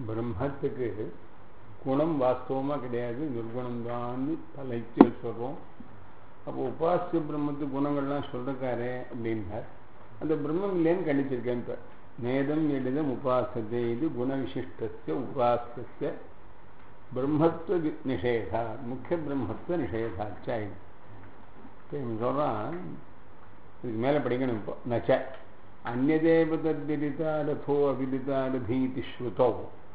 பிரம்மத்துக்கு குணம் வாஸ்தவமாக கிடையாது நிர்குணம் தான் பல யுக்திகள் சொல்கிறோம் அப்போ உபாசிய பிரம்மத்து குணங்கள்லாம் சொல்றக்காரே அப்படின்னார் அந்த பிரம்மம் இல்லைன்னு கண்டிச்சிருக்கேன் இப்போ நேதம் எளிதம் உபாசத்தை இது குணவிசிஷ்டஸ்ய உபாசஸ்ய பிரம்மத்துவ நிஷேதா முக்கிய பிரம்மத்துவ நிஷேதாச்சா இது இப்போ இவன் சொல்கிறான் இதுக்கு மேலே படிக்கணும் இப்போ நச்ச அந்நதேவ தத்விதிதாரதோ அவிதிதாரதீதி ஸ்ருதோ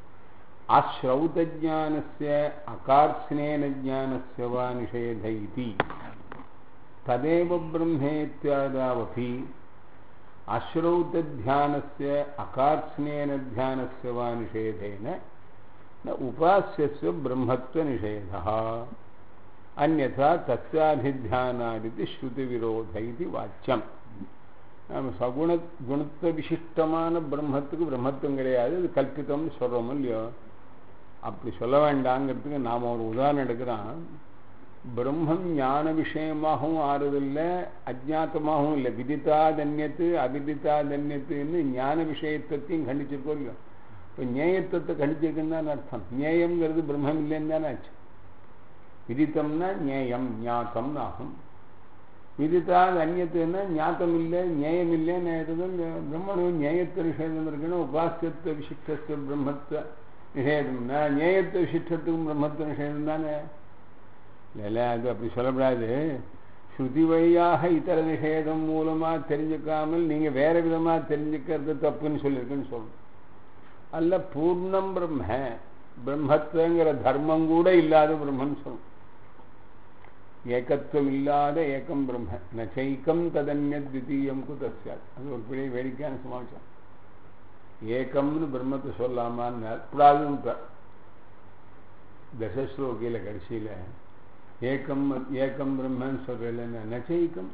ஆஸ்ரௌதஜானஸ்ய அகார்த்ஸ்னேன ஜானஸ்ய வா நிஷேத இதி ததேவ பிரம்மேத்யாதாவபி அஸ்ரௌதத்தியானஸ்ய அகார்த்ஸ்னேன தியானஸ்ய வா நிஷேதேன न उपास्यस्य ब्रह्मत्वनिषेधः अन्यथा तस्याधिध्यानादिति श्रुतिविरोध इति वाच्यम् நம்ம சகுண குணத்தை விசிஷ்டமான பிரம்மத்துக்கு பிரம்மத்துவம் கிடையாது இது கல்பித்தம்னு சொல்கிறோம் இல்லையோ அப்படி சொல்ல வேண்டாங்கிறதுக்கு நாம் ஒரு உதாரணம் எடுக்கிறான் பிரம்மம் ஞான விஷயமாகவும் ஆறுதில்லை அஜாத்தமாகவும் இல்லை விதித்தா தன்யத்து அவிதித்தா தன்யத்துன்னு ஞான விஷயத்தையும் கண்டிச்சிருக்கோம் இல்லையோ இப்போ ஞேயத்துவத்தை கண்டிச்சிருக்குன்னு தான் அர்த்தம் ஞேயங்கிறது பிரம்மம் இல்லைன்னு தானே ஆச்சு விதித்தம்னா ஞேயம் ஞாத்தம்னு ஆகும் விதித்தா அந்நியத்துன்னா ஞாத்தம் இல்லை ஞேயம் இல்லைன்னு பிரம்மனும் ஞேயத்துவ நிஷேதம் இருக்குன்னா உபாசியத்துவ விசிஷ்டத்துவ பிரம்மத்துவ நிஷேதம்னா ஞேயத்துவ விசிஷ்டத்துக்கும் பிரம்மத்துவ நிஷேதம் தானே இல்லை அது அப்படி சொல்லக்கூடாது ஸ்ருதி வழியாக இதர நிஷேதம் மூலமாக தெரிஞ்சுக்காமல் நீங்கள் வேற விதமாக தெரிஞ்சுக்கிறது தப்புன்னு சொல்லியிருக்குன்னு சொல்லணும் அல்ல பூர்ணம் பிரம்ம பிரம்மத்துவங்கிற தர்மம் கூட இல்லாத பிரம்மன் சொல்லும் ஏகத்துவம் இல்லாத ஏகம் பிரம்ம நச்சைக்கம் ததன்ய தித்தீயம் குதஸ்யாத் அது ஒரு பெரிய வேடிக்கையான சமாச்சாரம் ஏகம்னு பிரம்மத்தை சொல்லாமான்னு கூடாதுன்னு தசஸ்லோகியில் கடைசியில் ஏகம் ஏகம் பிரம்மன்னு சொல்றேன் நச்சைக்கம்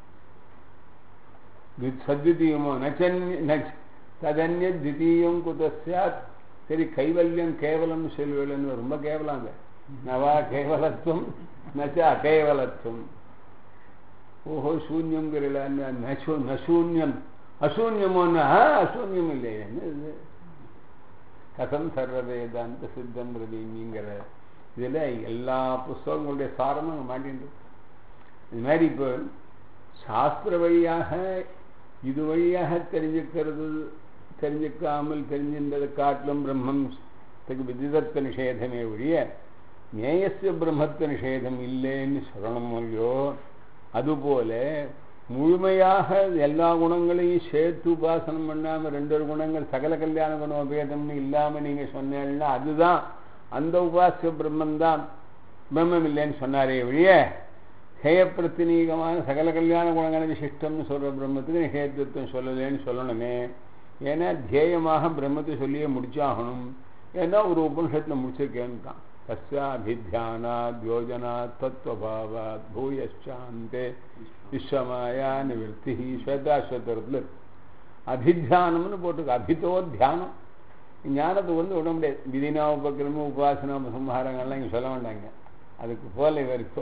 சத்விதீயமோ நச்சன் நச் ததன்ய தித்தீயம் குதஸ்யாத் சரி கைவல்யம் கேவலம் சொல்வேன்னு ரொம்ப கேவலாங்க நவா கேவலத்துவம் நச்ச அகேவலத்துவம் ஓஹோ சூன்யங்கிறல நசூ நசூன்யம் அசூன்யமோன்னா அசூன்யம் இல்லையே இது கதம் சர்வவேதாந்த சித்தம் ரவிங்கிற இதில் எல்லா புஸ்தகங்களுடைய சாரமும் மாட்டின்று இது மாதிரி இப்போ சாஸ்திர வழியாக இது வழியாக தெரிஞ்சுக்கிறது தெரிஞ்சுக்காமல் தெரிஞ்சின்றதை காட்டிலும் பிரம்மம் விதிதத்த நிஷேதமே ஒழிய நேயஸ்ய பிரம்மத்துவ நிஷேதம் இல்லைன்னு சொல்லணும் இல்லையோ அதுபோல முழுமையாக எல்லா குணங்களையும் சேர்த்து உபாசனம் பண்ணாமல் ரெண்டு ஒரு குணங்கள் சகல கல்யாண குணோபேதம்னு இல்லாமல் நீங்கள் சொன்னீங்கன்னா அதுதான் அந்த உபாசிய பிரம்மந்தான் பிரம்மம் இல்லைன்னு சொன்னாரே ஒழிய ஹேயப்பிரத்தினீகமான சகல கல்யாண குணங்களை விசிஷ்டம்னு சொல்கிற பிரம்மத்துக்கு நிஷேதத்துவம் சொல்லலேன்னு சொல்லணுமே ஏன்னா தியேயமாக பிரம்மத்தை சொல்லியே முடிச்சாகணும் ஏன்னா ஒரு உபனிஷத்தில் முடிச்சிருக்கேன்னு தான் தஸ்யாபித்தியானாத் யோஜனாத் தத்துவபாவாத் பூயச்சாந்தே விஸ்வமாயா நிவர்த்தி ஸ்வேதாஸ்வத்தரத்தில் அபித்தியானம்னு போட்டிருக்கு அபிதோ தியானம் ஞானத்துக்கு வந்து விட முடியாது விதினா உபக்கிரமம் உபாசனா சம்ஹாரங்கள்லாம் இங்கே சொல்ல வேண்டாங்க அதுக்கு போல இவர் இப்போ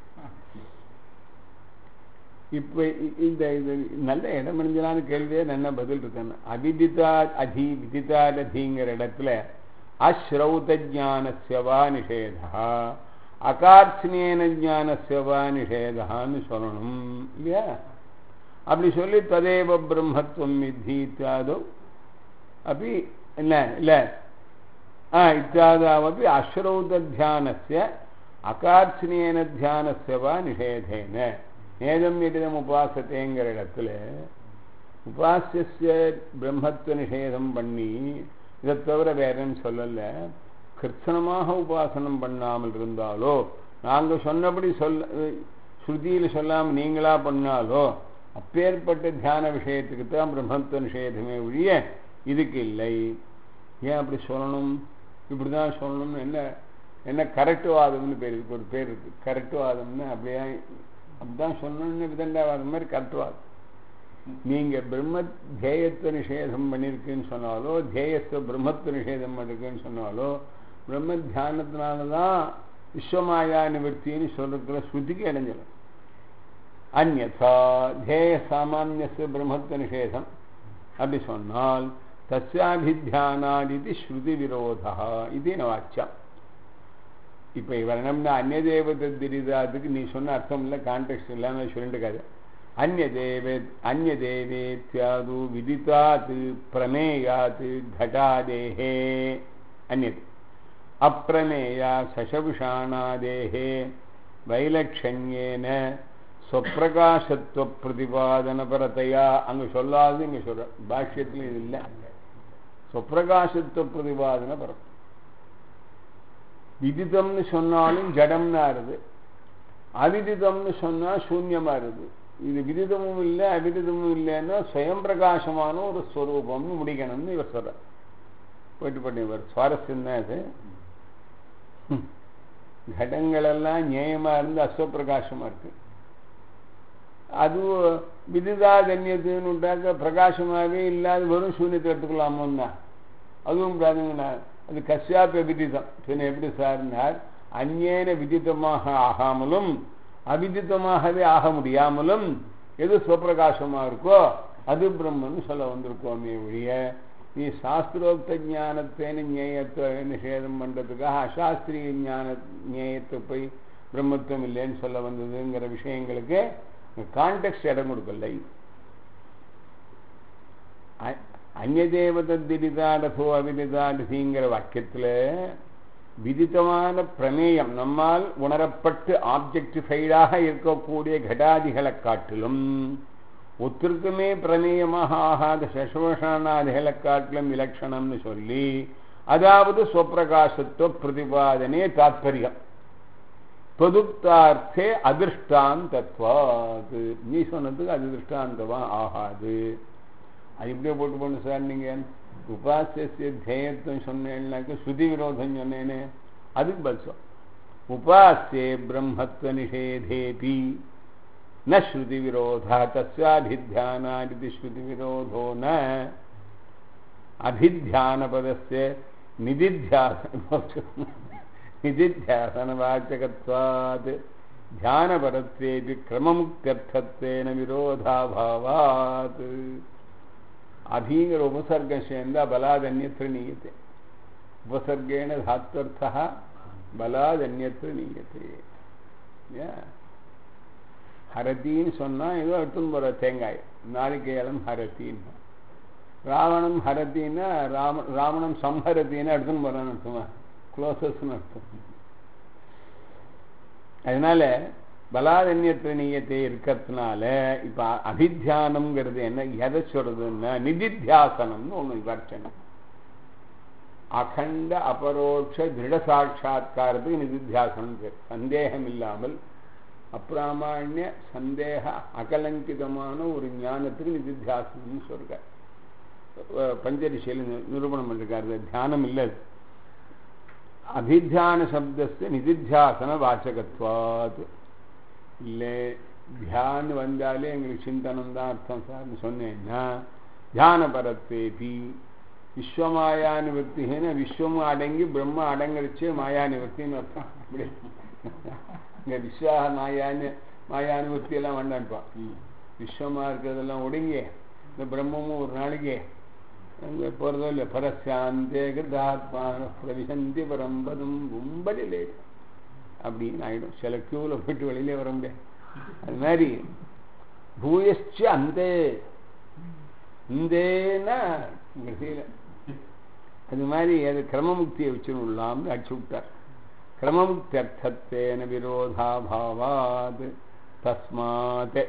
இப்போ இந்த இது நல்ல இடம் முடிஞ்சலான்னு கேள்வியே நல்ல பதில் இருக்கேன் அவிதிதா அதி விதிதாததிங்கிற இடத்துல அஸ்ரௌத ஜானஸ்யவா நிஷேதா அகார்த்னேன ஜானஸ்யவா நிஷேதான்னு சொல்லணும் இல்லையா அப்படி சொல்லி ததேவ பிரம்மத்துவம் வித்தி இத்தியாதோ அப்படி என்ன இல்லை ஆ இத்தியாதாவப்பி அஸ்ரௌத தியானஸ்ய அகார்த்னேன தியானஸ்யவா நிஷேதேன நேதம் எதிரம் உபாசத்தைங்கிற இடத்துல உபாசிய பிரம்மத்துவ நிஷேதம் பண்ணி இதை தவிர வேறன்னு சொல்லல கிருத்தனமாக உபாசனம் பண்ணாமல் இருந்தாலோ நாங்கள் சொன்னபடி சொல்ல ஸ்ருதியில் சொல்லாமல் நீங்களா பண்ணாலோ அப்பேற்பட்ட தியான விஷயத்துக்கு தான் பிரம்மத்துவ நிஷேதமே ஒழிய இதுக்கு இல்லை ஏன் அப்படி சொல்லணும் இப்படி தான் சொல்லணும்னு என்ன என்ன கரெக்டுவாதம்னு பேர் இதுக்கு ஒரு பேர் இருக்கு கரெக்டுவாதம்னு அப்படியே அப்படிதான் சொல்லணும்னு விதண்டாவாதம் மாதிரி கரெக்டுவாதம் நீங்க பிரம்ம தேயத்துவ நிஷேதம் பண்ணிருக்குன்னு சொன்னாலோ தேயத்துவ பிரம்மத்துவ நிஷேதம் பண்ணிருக்குன்னு சொன்னாலோ பிரம்ம தியானத்தினாலதான் விஸ்வமாயா நிவர்த்தின்னு சொல்றதுல ஸ்ருதிக்கு இடைஞ்சலும் அந்நா தேய சாமானிய பிரம்மத்துவ நிஷேதம் அப்படி சொன்னால் தஸ்யாபித்தியானாதிதி ஸ்ருதி விரோதா இது வாச்சியம் இப்போ வரணும்னா அந்நதேவதிரிதாத்துக்கு நீ சொன்ன அர்த்தம் இல்லை கான்டெக்ட் இல்லாமல் சொல்லிட்டு இருக்காது அந்நதேவே அந்நதேவேத்யாது விதித்தாத் பிரமேயாத் घटादेहे अन्यत् अप्रमेया शशविषाणादेः வைலட்சண்யேன சொப்பிரகாசத்துவ பிரதிபாதனபரத்தையா அங்கே சொல்லாது இங்கே சொல்ற பாஷ்யத்தில் இது இல்லை சொப்பிரகாசத்துவ பிரதிபாதன பரம் விதிதம்னு சொன்னாலும் ஜடம்னா இருது அவிதிதம்னு சொன்னா சூன்யமா இருது இது விதிதமும் இல்லை அவிதிதமும் இல்லைன்னா சுயம் பிரகாசமான ஒரு ஸ்வரூபம்னு முடிக்கணும்னு இவர் சொல்ற போயிட்டு பண்ணி இவர் சுவாரஸ்யம் தான் இது கடங்களெல்லாம் நியாயமா இருந்து அஸ்வப்பிரகாசமா இருக்கு அது விதிதாதன்யத்துன்னு பிரகாசமாகவே இல்லாத வெறும் சூன்யத்தை எடுத்துக்கலாமோன்னா அதுவும் பாருங்கன்னா அது கஷ்யாப்ப விதிதம் பின்ன எப்படி சார்னார் அந்நேன விதித்தமாக ஆகாமலும் அவிதித்தமாகவே ஆக முடியாமலும் எது சுவப்பிரகாசமா இருக்கோ அது பிரம்மன்னு சொல்ல வந்திருக்கோமே ஒழிய நீ சாஸ்திரோக்த ஞானத்தேன ஞேயத்தை நிஷேதம் பண்றதுக்காக அசாஸ்திரிய ஞான ஞேயத்தை போய் பிரம்மத்துவம் இல்லைன்னு சொல்ல வந்ததுங்கிற விஷயங்களுக்கு கான்டெக்ட் இடம் கொடுக்கலை அந்நதேவதிரிதாடசோ அவிதிதாடசிங்கிற வாக்கியத்தில் விதித்தமான பிரமேயம் நம்மால் உணரப்பட்டு ஆப்ஜெக்டிஃபைடாக இருக்கக்கூடிய கடாதிகளை காட்டிலும் ஒத்திருக்குமே பிரமேயமாக ஆகாத சசவசானாதிகளை காட்டிலும் இலட்சணம்னு சொல்லி அதாவது ஸ்வப்பிரகாசத்துவ பிரதிபாதனே தாத்பரியம் தொதுப்தார்த்தே அதிர்ஷ்டாந்தத்வாது நீ சொன்னதுக்கு அது திருஷ்டாந்தமா ஆகாது அது இப்படியே போட்டு போன சார் நீங்க உபாசிய தேயத்துவம் சொன்னேன்னாக்க ஸ்ருதி விரோதம் சொன்னேனே அதுக்கு பல்சம் உபாசியே பிரம்மத்துவ நிஷேதேபி न श्रुति विरोधा तस्याभिध्यानादिति श्रुति विरोधो न अभिध्यान पदस्य निदिध्यासन निदिध्यासनवाचकत्वात् ध्यानपरत्वेपि क्रममुक्त्यर्थत्वेन विरोधाभावात् अभीங்கிற உபசர்க்கம் சேர்ந்தா பலாதன்யத்திர நீயத்தை உபசர்கேன தாத்வர்த்தா பலாதன்யத்திர நீயத்தை ஹரத்தின்னு சொன்னால் ஏதோ எடுத்துன்னு போகிற தேங்காய் நாளிகேலம் ஹரத்தின்னு ராவணம் ஹரத்தின்னா ராம ராவணம் சம்ஹரத்தின்னு எடுத்துன்னு போகிறான்னு அர்த்தமா க்ளோசஸ்ன்னு அர்த்தம் அதனால பலாதன்யத்திர நீயத்தை இருக்கிறதுனால இப்போ அபித்தியானம்ங்கிறது என்ன எதை சொல்றதுன்னா நிதித்தியாசனம்னு ஒன்று விவரிச்சணும் அகண்ட அபரோட்ச திருட சாட்சா்காரத்துக்கு நிதித்தியாசனம் பேர் சந்தேகம் இல்லாமல் அப்பிராமாண்ய சந்தேக அகலங்கிதமான ஒரு ஞானத்துக்கு நிதித்தியாசனம்னு சொல்ற பஞ்சரிஷியில் நிரூபணம் பண்ணிருக்காரு தியானம் இல்லை அபித்தியான சப்தஸ்து நிதித்தியாசன வாச்சகத்வாத் இல்லை தியான் வந்தாலே எங்களுக்கு சிந்தனம் தான் அர்த்தம் சார்னு சொன்னேன்னா தியான பரத்தேபி விஸ்வமாயா நிவர்த்தின்னு விஸ்வமும் அடங்கி பிரம்ம அடங்கிருச்சு மாயா நிவர்த்தின்னு அர்த்தம் அப்படி இங்க விஸ்வாக மாயான்னு மாயானுவர்த்தி எல்லாம் வேண்டான்ப்பா விஸ்வமா இருக்கிறதெல்லாம் ஒடுங்கி இந்த பிரம்மமும் ஒரு நாளைக்கு அங்கே போகிறதோ இல்லை பரசாந்தே கிருதாத்மான பிரவிசந்தி பரம்பதும் ரொம்ப லேட் அப்படின்னு ஆயிடும் சில கியூவில் போயிட்டு வெளியிலே வர முடியாது அது மாதிரி பூயச்ச அந்த இந்தேன்னா கடைசியில் அது மாதிரி அது கிரமமுக்தியை வச்சுன்னு அடிச்சு விட்டார் கிரமமுக்தியர்த்தத்தேன விரோதாபாவாத் தஸ்மாத்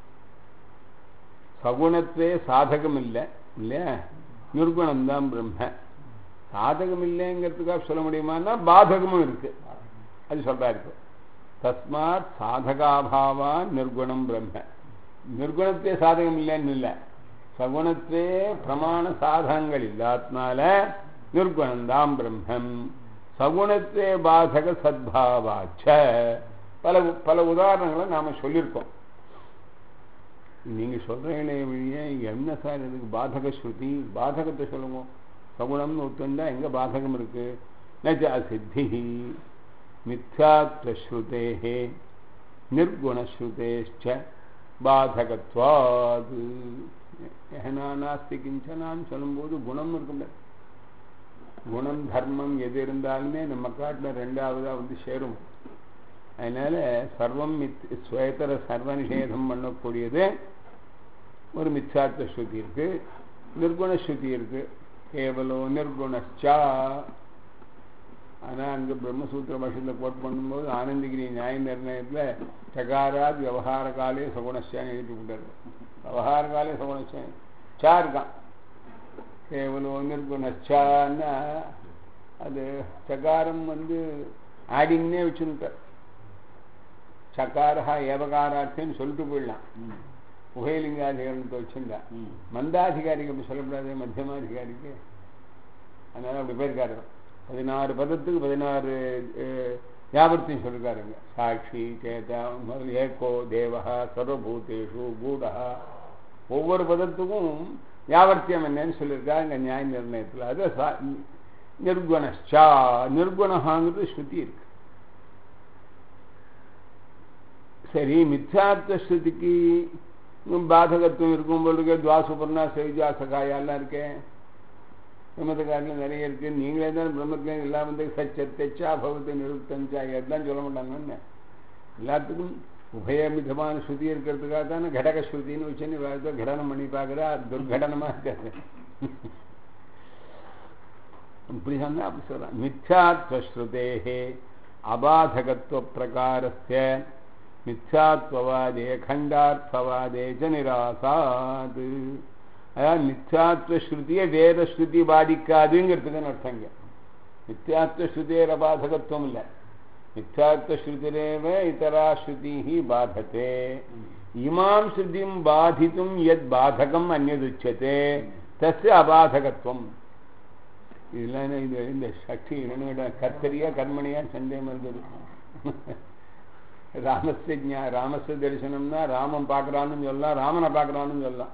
சகுணத்தே சாதகம் இல்லை இல்லையா நிர்குணம்தான் பிரம்ம சாதகம் இல்லைங்கிறதுக்காக சொல்ல முடியுமான்னா பாதகமும் இருக்கு அது சொல்றா இருக்கு தஸ்மாத் சாதகாபாவான் நிர்குணம் பிரம்ம நிர்குணத்தே சாதகம் இல்லைன்னு இல்லை சகுணத்தே பிரமாண சாதகங்கள் இல்லாதனால நிர்குணம்தான் பிரம்மம் சகுணத்தே பாதக சத்பாவாச்ச பல பல உதாரணங்களை நாம சொல்லியிருக்கோம் நீங்க சொல்றீங்களே வழியே என்ன சார் இதுக்கு பாதக ஸ்ருதி பாதகத்தை சொல்லுங்க சகுணம்னு ஒத்துண்டா எங்க பாதகம் இருக்கு நச்ச சித்தி ஏனா நாஸ்தி கிஞ்சனான்னு சொல்லும்போது குணம் இருக்குல்ல குணம் தர்மம் எது இருந்தாலுமே நம்ம காட்டில் ரெண்டாவதா வந்து சேரும் அதனால சர்வம் மித் ஸ்வேதர சர்வ நிஷேதம் பண்ணக்கூடியது ஒரு மிச்சார்த்த ஸ்ருதி இருக்கு நிர்குண ஸ்ருதி இருக்கு கேவலோ நிர்குணச்சா ஆனால் அங்கே பிரம்மசூத்திர பாஷத்தில் கோட் பண்ணும்போது ஆனந்தகிரி நியாய நிர்ணயத்தில் சகாராத் விவகார காலே சகுணச்சான்னு எழுதி விட்டார் விவகார காலே சகுணச்சான் சா இருக்கான் கேவலோ நிர்குணச்சான்னா அது சகாரம் வந்து ஆடிங்னே வச்சுருக்கார் சகாரா ஏவகாரார்த்தன்னு சொல்லிட்டு போயிடலாம் உபயலிங்காதிகாரத்தை வச்சுருந்தா மந்தாதிகாரிக்கு அப்படி சொல்லக்கூடாது மத்தியமாதிகாரிக்கு அதனால அப்படி போயிருக்காரு பதினாறு பதத்துக்கு பதினாறு ஞாபகத்தையும் சொல்லிருக்காருங்க சாட்சி சேதா ஏகோ தேவா சர்வபூதேஷு கூடா ஒவ்வொரு பதத்துக்கும் யாவர்த்தியம் என்னன்னு சொல்லியிருக்காங்க நியாய நிர்ணயத்தில் அது நிர்குணா நிர்குணகாங்கிறது ஸ்ருதி இருக்கு சரி மித்யார்த்த ஸ்ருதிக்கு பாதகத்துவம் இருக்கும் பொழுது துவாசுபர்ணா செவிஜா சகாயெல்லாம் இருக்கேன் பிரம்மத்துக்காரில் நிறைய இருக்கு நீங்களே தான் பிரம்மத்திலே எல்லாம் வந்து சச்ச தெச்சா பவத்து நிருப்தஞ்சா எல்லாம் சொல்ல மாட்டாங்கன்னு எல்லாத்துக்கும் உபயமிதமான ஸ்ருதி இருக்கிறதுக்காக தானே கடக ஸ்ருதின்னு வச்சு கடனம் பண்ணி பார்க்குறா துர்கடனமாக இருக்காது இப்படி சொன்னா அப்படி சொல்லலாம் மித்யாத்வஸ்ருதேகே அபாதகத்துவ பிரகாரஸ்ய மித்யாத்வவாதே கண்டார்த்தவாதே ச நிராசாத் அதாவது மித்யாத்வ ஸ்ருதியை வேத ஸ்ருதி பாதிக்காதுங்கிறதுக்குன்னு அர்த்தங்க மித்யாத்வ ஸ்ருதியர் அபாதகத்துவம் இல்லை மித்யாத்வ ஸ்ருதிரேவ இதரா ஸ்ருதி பாதத்தே இமாம் ஸ்ருதிம் பாதித்தும் யத் பாதகம் அந்நதுச்சதே தஸ்ய அபாதகத்துவம் இதெல்லாம் இது இந்த சக்தி என்னோட கர்த்தரியா கர்மணியா சந்தேகம் இருக்குது ராமஸ்ய ஜா ராமஸ்ய தரிசனம்னா ராமன் பார்க்குறான்னு சொல்லலாம் ராமனை பார்க்குறான்னு சொல்லலாம்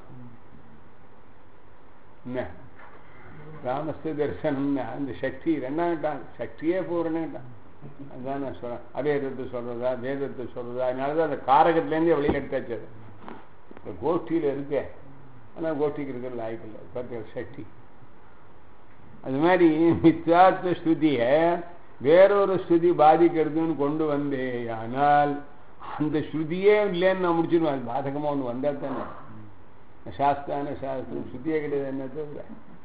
என்ன ராமஸ்ய தரிசனம்னா அந்த சக்தி ரெண்டாம் சக்தியே பூரணட்டான் அதுதான் நான் சொல்றேன் அவேதத்தை சொல்றதா வேதத்தை சொல்றதா அதனாலதான் அந்த காரகத்திலேருந்து வெளியில் எடுத்தாச்சு அது இந்த கோஷ்டியில் இருக்க ஆனால் கோஷ்டிக்கு இருக்கிற லாய்க்கு இல்லை பார்த்து சக்தி அது மாதிரி மித்யாத்வ ஸ்ருதியை வேறொரு ஸ்ருதி பாதிக்கிறதுன்னு கொண்டு வந்தே ஆனால் அந்த ஸ்ருதியே இல்லைன்னு நான் முடிச்சிடுவேன் அது பாதகமாக ஒன்று வந்தால் தானே சாஸ்திரான சாஸ்திரம் ஸ்ருதியே கிடையாது என்ன தவிர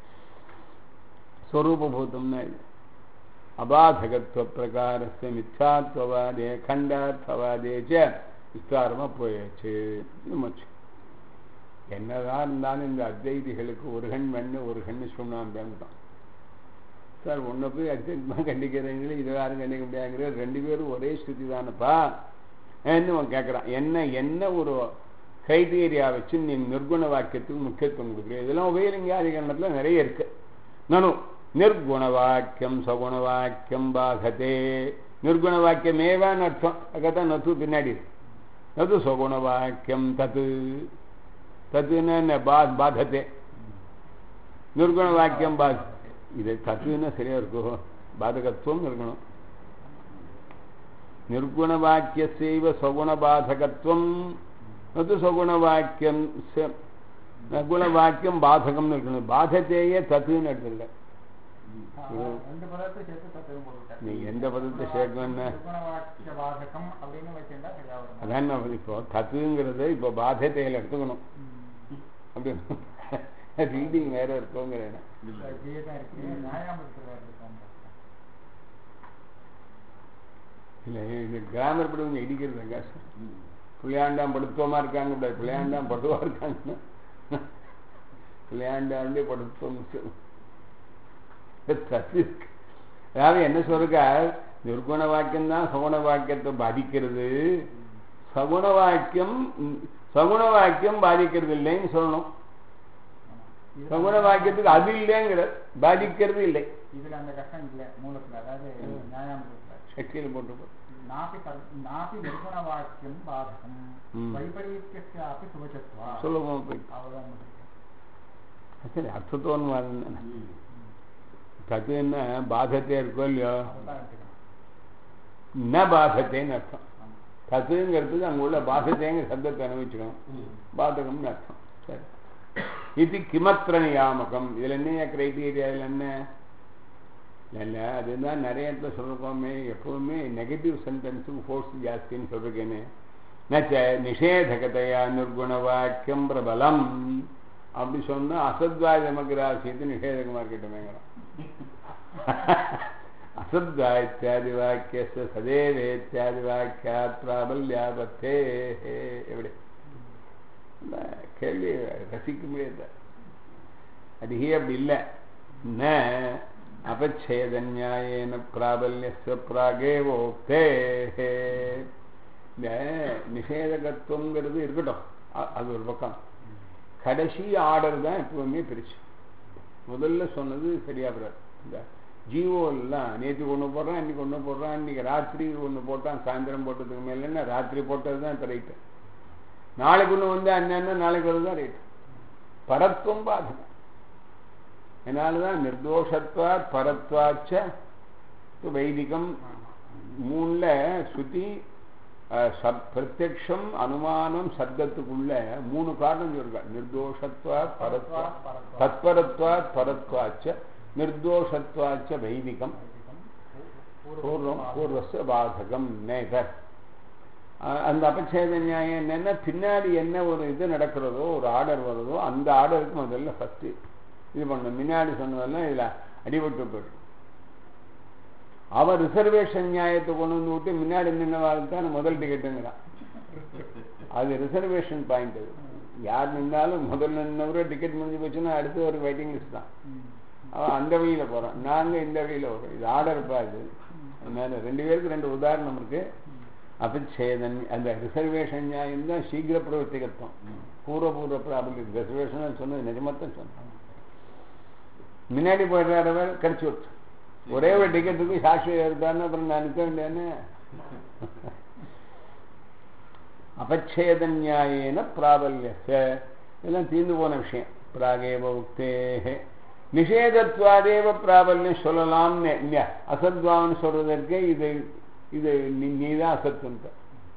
ஸ்வரூபூதம்னா இது அபாதகத்துவ பிரகாரஸ்ய மித்யாத்வவாதே கண்டார்த்தவாதே ச விஸ்தாரமாக போயாச்சு மச்சு என்னதான் இருந்தாலும் இந்த அத்வைதிகளுக்கு ஒரு கண் மண்ணு ஒரு கண்ணு சொன்னான் சார் உன்னை போய் அத்வைதமாக கண்டிக்கிறீங்களே இது யாரும் கண்டிக்க முடியாங்கிற ரெண்டு பேரும் ஒரே ஸ்ருதி தானப்பா என்ன அவன் கேட்குறான் என்ன என்ன ஒரு கிரைட்டீரியா வச்சு நீ நிர்குண வாக்கியத்துக்கு முக்கியத்துவம் கொடுக்குறீங்க இதெல்லாம் உபயலிங்காதிகரணத்தில் நிறைய இருக்கு நானும் நிர்குண வாக்கியம் சகுண வாக்கியம் பாகதே நிர்குண வாக்கியமேவான்னு அர்த்தம் அதுதான் நத்து பின்னாடி நது சகுண வாக்கியம் தத்து தத்துன்னு பா பாதத்தே நிர்குண வாக்கியம் பா இது தத்துவன்னா சரியா இருக்கும் பாதகத்துவம் இருக்கணும் நிர்குண வாக்கியசைவ சகுண பாதகத்துவம் அது சகுண வாக்கியம் நகுண வாக்கியம் பாதகம்னு இருக்கணும் பாதத்தையே தத்துன்னு எடுத்துருக்க ரெண்டு பதத்தை சேர்த்து தத்துவம் போட்டுவிட்டேன் நீ எந்த பதத்தை சேர்க்கணும்னா குணவாக்கிய பாதகம் அப்படின்னு வச்சிருந்தா சரியா வரும் அதான் நான் இப்போ தத்துங்கிறது இப்போ பாதத்தையில் எடுத்துக்கணும் அப்படி ரீடிங் வேற இருக்குங்கிறேன் அப்படியே தான் இருக்கு நியாயாமத்தில் வேறு இருக்காங்க இல்லை இந்த கிராமர் படி கொஞ்சம் இடிக்கிறதுங்க புளியாண்டாம் படுத்துவமா இருக்காங்க இப்படி புளியாண்டாம் படுவா இருக்காங்க புளியாண்டாண்டே படுத்துவம் தத்து அதாவது என்ன சொல்றா நிர்குண வாக்கியம் தான் சகுண வாக்கியத்தை பாதிக்கிறது சகுண வாக்கியம் சகுண வாக்கியம் பாதிக்கிறது இல்லைன்னு சொல்லணும் சகுண வாக்கியத்துக்கு அது இல்லைங்கிற பாதிக்கிறது இல்லை இதுல அந்த கஷ்டம் இல்ல மூலத்துல அதாவது நியாயாமத்துல சக்தியில் போட்டு நாப்பி சர்- நாப்பி நிர்குணவாக்கியம் பாதகம் ம். வைபரீத்தியஸ்யாப்பி சுபச்சத்வா சுலபமாக போயிட்டு அவ்வளவுதான் முடியும். சரி அர்த்தத்தோன்னு தானே தத்து என்ன பாதத்தே இருக்கோ இல்லையோ அவ்வளவுதான் எடுத்துக்கணும். ந பாதத்தேன்னு அர்த்தம் ஆமா. தத்துங்கிறதுக்கு அங்கே உள்ள பாதத்தேங்க சப்தத்தை அனுபவிச்சுக்கணும் பாதகம்னு அர்த்தம் சரி இது கிமத்திர நியாமகம் இதுல என்ன கிரைட்டீரியா இதுல என்ன இல்லை அதுதான் நிறைய இடத்துல சொல்லிருக்கோமே எப்பவுமே நெகட்டிவ் சென்டென்ஸுக்கு ஃபோர்ஸ் ஜாஸ்தின்னு சொல்லிருக்கேன்னு நச்ச நிஷேதகதையா நிர்குண வாக்கியம் பிரபலம் அப்படி சொன்னா அசத்வாயமகிராசியத்து நிஷேதகமா இருக்கட்டுமேங்கிறான் அசத்வா இத்தியாதி வாக்கிய சதேவே இத்தியாதி வாக்கியா பிராபல்யாபத்தே எப்படி இந்த கேள்வி ரசிக்க முடியாது அது அப்படி இல்லை ந அபச்சேதன்யாயேன பிராபல்யஸ்ய பிராகேவோக்தே இந்த நிஷேதகத்துவங்கிறது இருக்கட்டும் அ- அது ஒரு பக்கம் கடைசி ஆர்டர் தான் எப்பவுமே பிரிச்சு முதல்ல சொன்னது சரியா வராது இந்த ஜீவோ எல்லாம் நேற்று ஒன்று போடுறான் இன்னைக்கு ஒன்று போடுறான் இன்னைக்கு ராத்திரி ஒன்று போட்டான் சாயந்தரம் போட்டதுக்கு மேலே ராத்திரி போட்டது தான் இப்போ ரைட்டு நாளைக்கு ஒன்று வந்து அண்ணன் நாளைக்கு வருது தான் ரைட்டு பரத்துவம் பாதகம் அதனாலதான் நிர்தோஷத்வா பரத்வாச்ச வைதிகம் மூணுல ஸ்ருதி அஹ், சப் பிரத்யக்ஷம் அனுமானம் சப்தத்துக்குள்ள மூணு காரணம் சொல்றாங்க நிர்தோஷத்வா பரத்வா தத்பரத்வா பரத்வாச்ச நிர்தோஷத்வாச்ச வைதிகம் பூர்வம் பூர்வச பாதகம் நேதர் அஹ், அந்த அபச்சேத நியாயம் என்னன்னா பின்னாடி என்ன ஒரு இது நடக்கிறதோ ஒரு ஆர்டர் வருதோ அந்த ஆர்டருக்கு முதல்ல ஃபர்ஸ்ட் இது பண்ணணும் முன்னாடி சொன்னதெல்லாம் இதுல அடிபட்டு போயிடும் அவன் ரிசர்வேஷன் நியாயத்தை கொண்டு வந்து விட்டு முன்னாடி நின்னவாளுக்கு தான் முதல் டிக்கெட்டுங்கிறான் அது ரிசர்வேஷன் பாயிண்ட் அது யார் நின்னாலும் முதல் நின்னவரே டிக்கெட் முடிஞ்சு போச்சுன்னா அடுத்து ஒரு வெயிட்டிங் லிஸ்ட் தான் அவன் அந்த வழியில போறான் நாங்க இந்த வழியில வரோம் இது ஆர்டர் இது அதனால ரெண்டு பேருக்கு ரெண்டு உதாரணம் இருக்கு அபிச்சேதன் அந்த ரிசர்வேஷன் நியாயம் தான் சீக்கிர பிரவர்த்திகத்துவம் பூர்வபூர்வ பிராபல்யம் ரிசர்வேஷன் சொன்னது நிஜமத்தான் சொன்னேன் முன்னாடி போயிடுறாரு கிடைச்சி விட்டு ஒரே ஒரு டிக்கெட்டுக்கு சாட்சி எடுத்தான்னு அப்புறம் நான் நிற்க வேண்டியானே அபச்சேத நியாயேன பிராபல்யச இதெல்லாம் தீர்ந்து போன விஷயம் பிராகேவ உக்தே நிஷேதத்வாதேவ பிராபல்யம் சொல்லலாம்னு இல்லையா அசத்வான்னு சொல்றதற்கு இது இது நீ- நீதான் அசத்துன்ற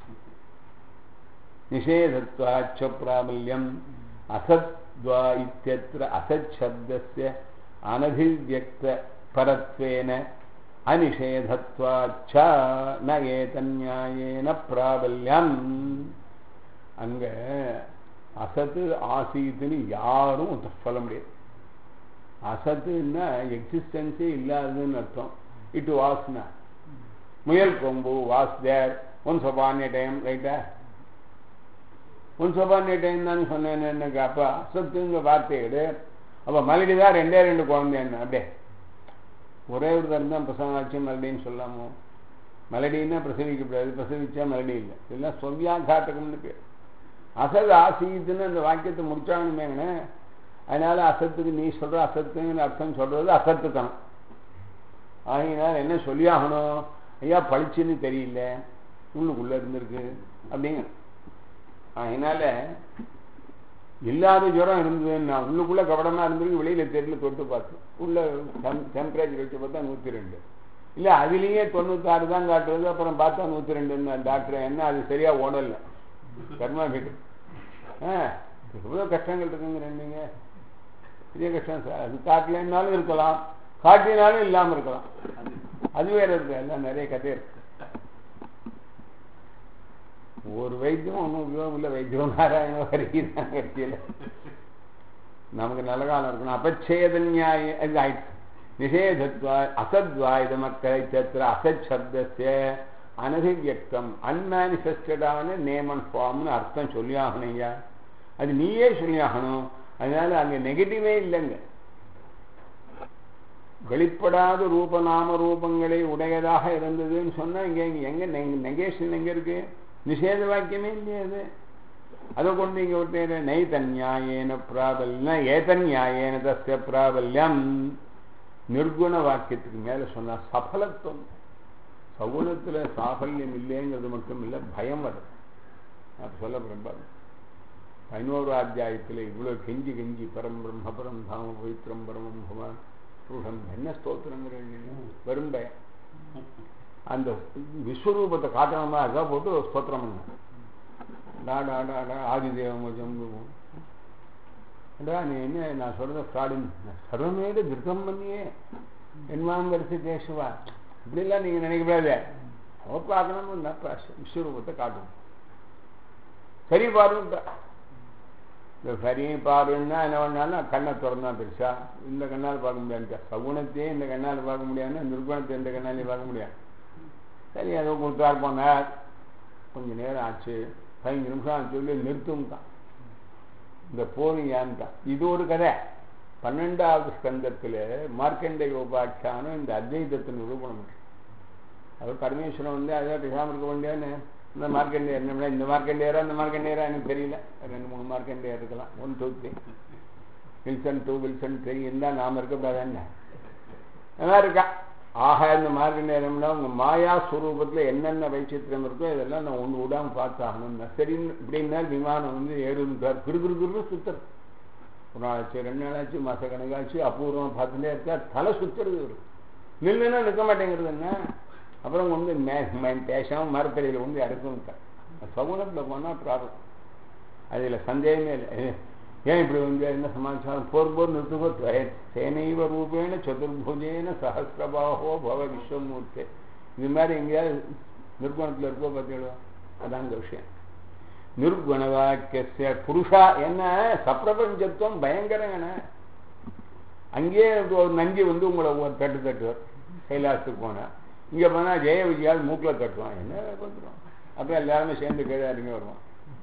நிஷேதத்வாச்ச பிராபல்யம் அசத்வா இத்தியத்திர அசத் சப்தஸ்ய அனதிவியக்த பரத்வேன அனிஷேதத்வாச்ச ந ஏதன்யாயேன பிராபல்யம் அங்க அசத்து ஆசீத்துன்னு யாரும் சொல்ல முடியாது அசத்துன்னா எக்ஸிஸ்டன்ஸே இல்லாததுன்னு அர்த்தம் இட் வாஸ்னா முயல் கொம்பு was there once upon time ரைட்டா ஒன்ஸ் அப்பான் டைம் தான் சொன்னேன் எனக்கு அப்போ அசத்துங்க வார்த்தை எடு அப்போ மலடி தான் ரெண்டே ரெண்டு குழந்தை என்ன அப்படியே ஒரே ஒரு தரம் தான் பிரசவம் ஆச்சு மலடின்னு சொல்லாமோ மலடின்னா பிரசவிக்கப்படாது பிரசவிச்சா மலடி இல்லை இதெல்லாம் சொவ்யாகாட்டகம்னு பேர் அசத் ஆசீத்துன்னு அந்த வாக்கியத்தை முடிச்சாங்கன்னு அதனால அசத்துக்கு நீ சொல்ற அசத்துங்கிற அர்த்தம் சொல்றது அசத்துக்கணும் ஆகினால் என்ன சொல்லியாகணும் ஐயா பளிச்சுன்னு தெரியல உள்ளுக்குள்ள இருந்திருக்கு அப்படிங்க அதனால இல்லாத ஜுரம் இருந்ததுன்னா உள்ளுக்குள்ள கவடமா இருந்திருக்கு வெளியில தெரியல தொட்டு பார்த்து உள்ள டெம்பரேச்சர் வச்சு பார்த்தா நூத்தி ரெண்டு இல்ல அதுலயே தொண்ணூத்தாறு தான் காட்டுறது அப்புறம் பார்த்தா நூத்தி ரெண்டு டாக்டர் என்ன அது சரியா ஓடல கர்மா வீட்டு ஆ எவ்வளோ கஷ்டங்கள் இருக்குங்கிறீங்க பெரிய கஷ்டம் சார் அது காட்டலைன்னாலும் இருக்கலாம் காட்டினாலும் இல்லாம இருக்கலாம் அது வேற இருக்கு எல்லாம் நிறைய கதை இருக்கு ஒரு வைத்தியம் ஒன்றும் உபயோகம் இல்லை வைத்தியம் நாராயண வரைக்கும் கட்சியில் நமக்கு நல்ல காலம் இருக்கணும் அபச்சேத நியாய இது ஆயிடுச்சு நிஷேதத்வா அசத்வாயுதமக்கத்திர அசத் சப்தஸ்ய அனதிவியக்தம் அன்மேனிஃபெஸ்டடான நேம் அண்ட் ஃபார்ம்னு அர்த்தம் சொல்லி ஆகணுங்க அது நீயே சொல்லி ஆகணும் அதனால அங்க நெகட்டிவே இல்லைங்க வெளிப்படாத ரூப நாம ரூபங்களை உடையதாக இருந்ததுன்னு சொன்னா இங்க இங்க எங்க நெகேஷன் எங்க இருக்கு நிஷேத வாக்கியமே இல்லையே அது அதை கொண்டு இங்க விட்டு நைதன்யாயேன பிராபல்யம் ஏதன்யாயேன தஸ்ய பிராபல்யம் நிர்குண வாக்கியத்துக்கு மேல சொன்னா சபலத்துவம் சகுனத்துல சாஃபல்யம் இல்லைங்கிறது மட்டும் இல்லை பயம் வருது அப்ப சொல்ல பிரம்பாரு பதினோரு அத்தியாயத்துல இவ்வளவு கெஞ்சி கெஞ்சி பரம் பிரம்ம பரம் தாம பவித்ரம் பரமம் பகவான் புருஷம் என்ன ஸ்தோத்திரங்கிற வெறும் பயம் அந்த விஸ்வரூபத்தை காட்டணுமா இருக்கா போட்டு ஸ்தோத்திரம் பண்ண டா டா டா டா ஆதிதேவம் ஜம்பு ஏண்டா நீ என்ன நான் சொல்றத ஃப்ராடுன்னு சர்வமேத திருத்தம் பண்ணியே என்வான் வரிசை கேசுவா இப்படிலாம் நீங்க நினைக்கக்கூடாது அவ பார்க்கணும்னு விஸ்வரூபத்தை காட்டும் சரி பாருங்க இந்த சரி பாருன்னா என்ன பண்ணாலும் கண்ணை திறந்தா பெருசா இந்த கண்ணால் பார்க்க முடியாது சகுனத்தையே இந்த கண்ணால் பார்க்க முடியாதுன்னா நிர்குணத்தை இந்த கண்ணாலையும் பார்க்க முடியாது சரி ஏதோ கொடுத்தாரு போனார் கொஞ்ச நேரம் ஆச்சு பதினஞ்சு நிமிஷம் சொல்லி நிறுத்தும்தான் இந்த போவியான்தான் இது ஒரு கதை பன்னெண்டாவது ஸ்கந்தத்தில் மார்க்கண்டேய உபாக்கியானம் இந்த அத்வைதத்தை நிரூபணம் பண்ணுறோம் அவர் பரமேஸ்வரன் வந்து அதை பேசாமல் இருக்க வேண்டியான்னு இந்த மார்க்கண்டேயர் என்ன இந்த மார்க்கண்டேயரா இந்த மார்க்கண்டேயரா எனக்கு தெரியல ரெண்டு மூணு மார்க்கண்டேயர் இருக்கலாம் one two three Wilson two Wilson three இருந்தால் நாம் இருக்கக்கூடாதான்னு நல்லா இருக்கா ஆஹா இந்த மார்க்கண்டேயரம்னா உங்கள் மாயா ஸ்வரூபத்தில் என்னென்ன வைச்சித்திரம் இருக்கோ இதெல்லாம் நான் ஒன்று விடாமல் பார்த்தாகணும்னா சரின்னு இப்படின்னா விமானம் வந்து ஏறுந்தார் கிரு கிரு கிரு சுத்தர் ஒரு நாளாச்சு ரெண்டு நாளாச்சு மாத கணக்காச்சு அபூர்வம் பார்த்துட்டே இருக்கா தலை சுத்துறது வரும் நில்லுன்னா நிற்க மாட்டேங்கிறது என்ன அப்புறம் வந்து மே பேசாமல் மரத்தடியில் வந்து இறக்கும்ட்டார் சகுனத்தில் போனால் ப்ராப்ளம் அதில் சந்தேகமே இல்லை ஏன் இப்படி வந்து என்ன சமாச்சாரம் போர் போர் நிறுத்துகோ சேனைவ ரூபேன சதுர்புஜேன சஹசிரபாகோ பவ விஸ்வமூர்த்தே இது மாதிரி எங்கேயாவது நிர்குணத்தில் இருக்கோ பார்த்தீங்களோ அதான் இந்த விஷயம் நிர்குணவாக்கிய புருஷா என்ன சப்பிரபஞ்சத்துவம் பயங்கரங்கண்ண அங்கேயே ஒரு நஞ்சி வந்து உங்களை ஒரு தட்டு தட்டுவார் கைலாசத்துக்கு போனா இங்கே போனால் ஜெய விஜயால் மூக்கில் தட்டுவான் என்ன கொடுத்துருவோம் அப்போ எல்லாருமே சேர்ந்து கீழே இறங்கி வருவான்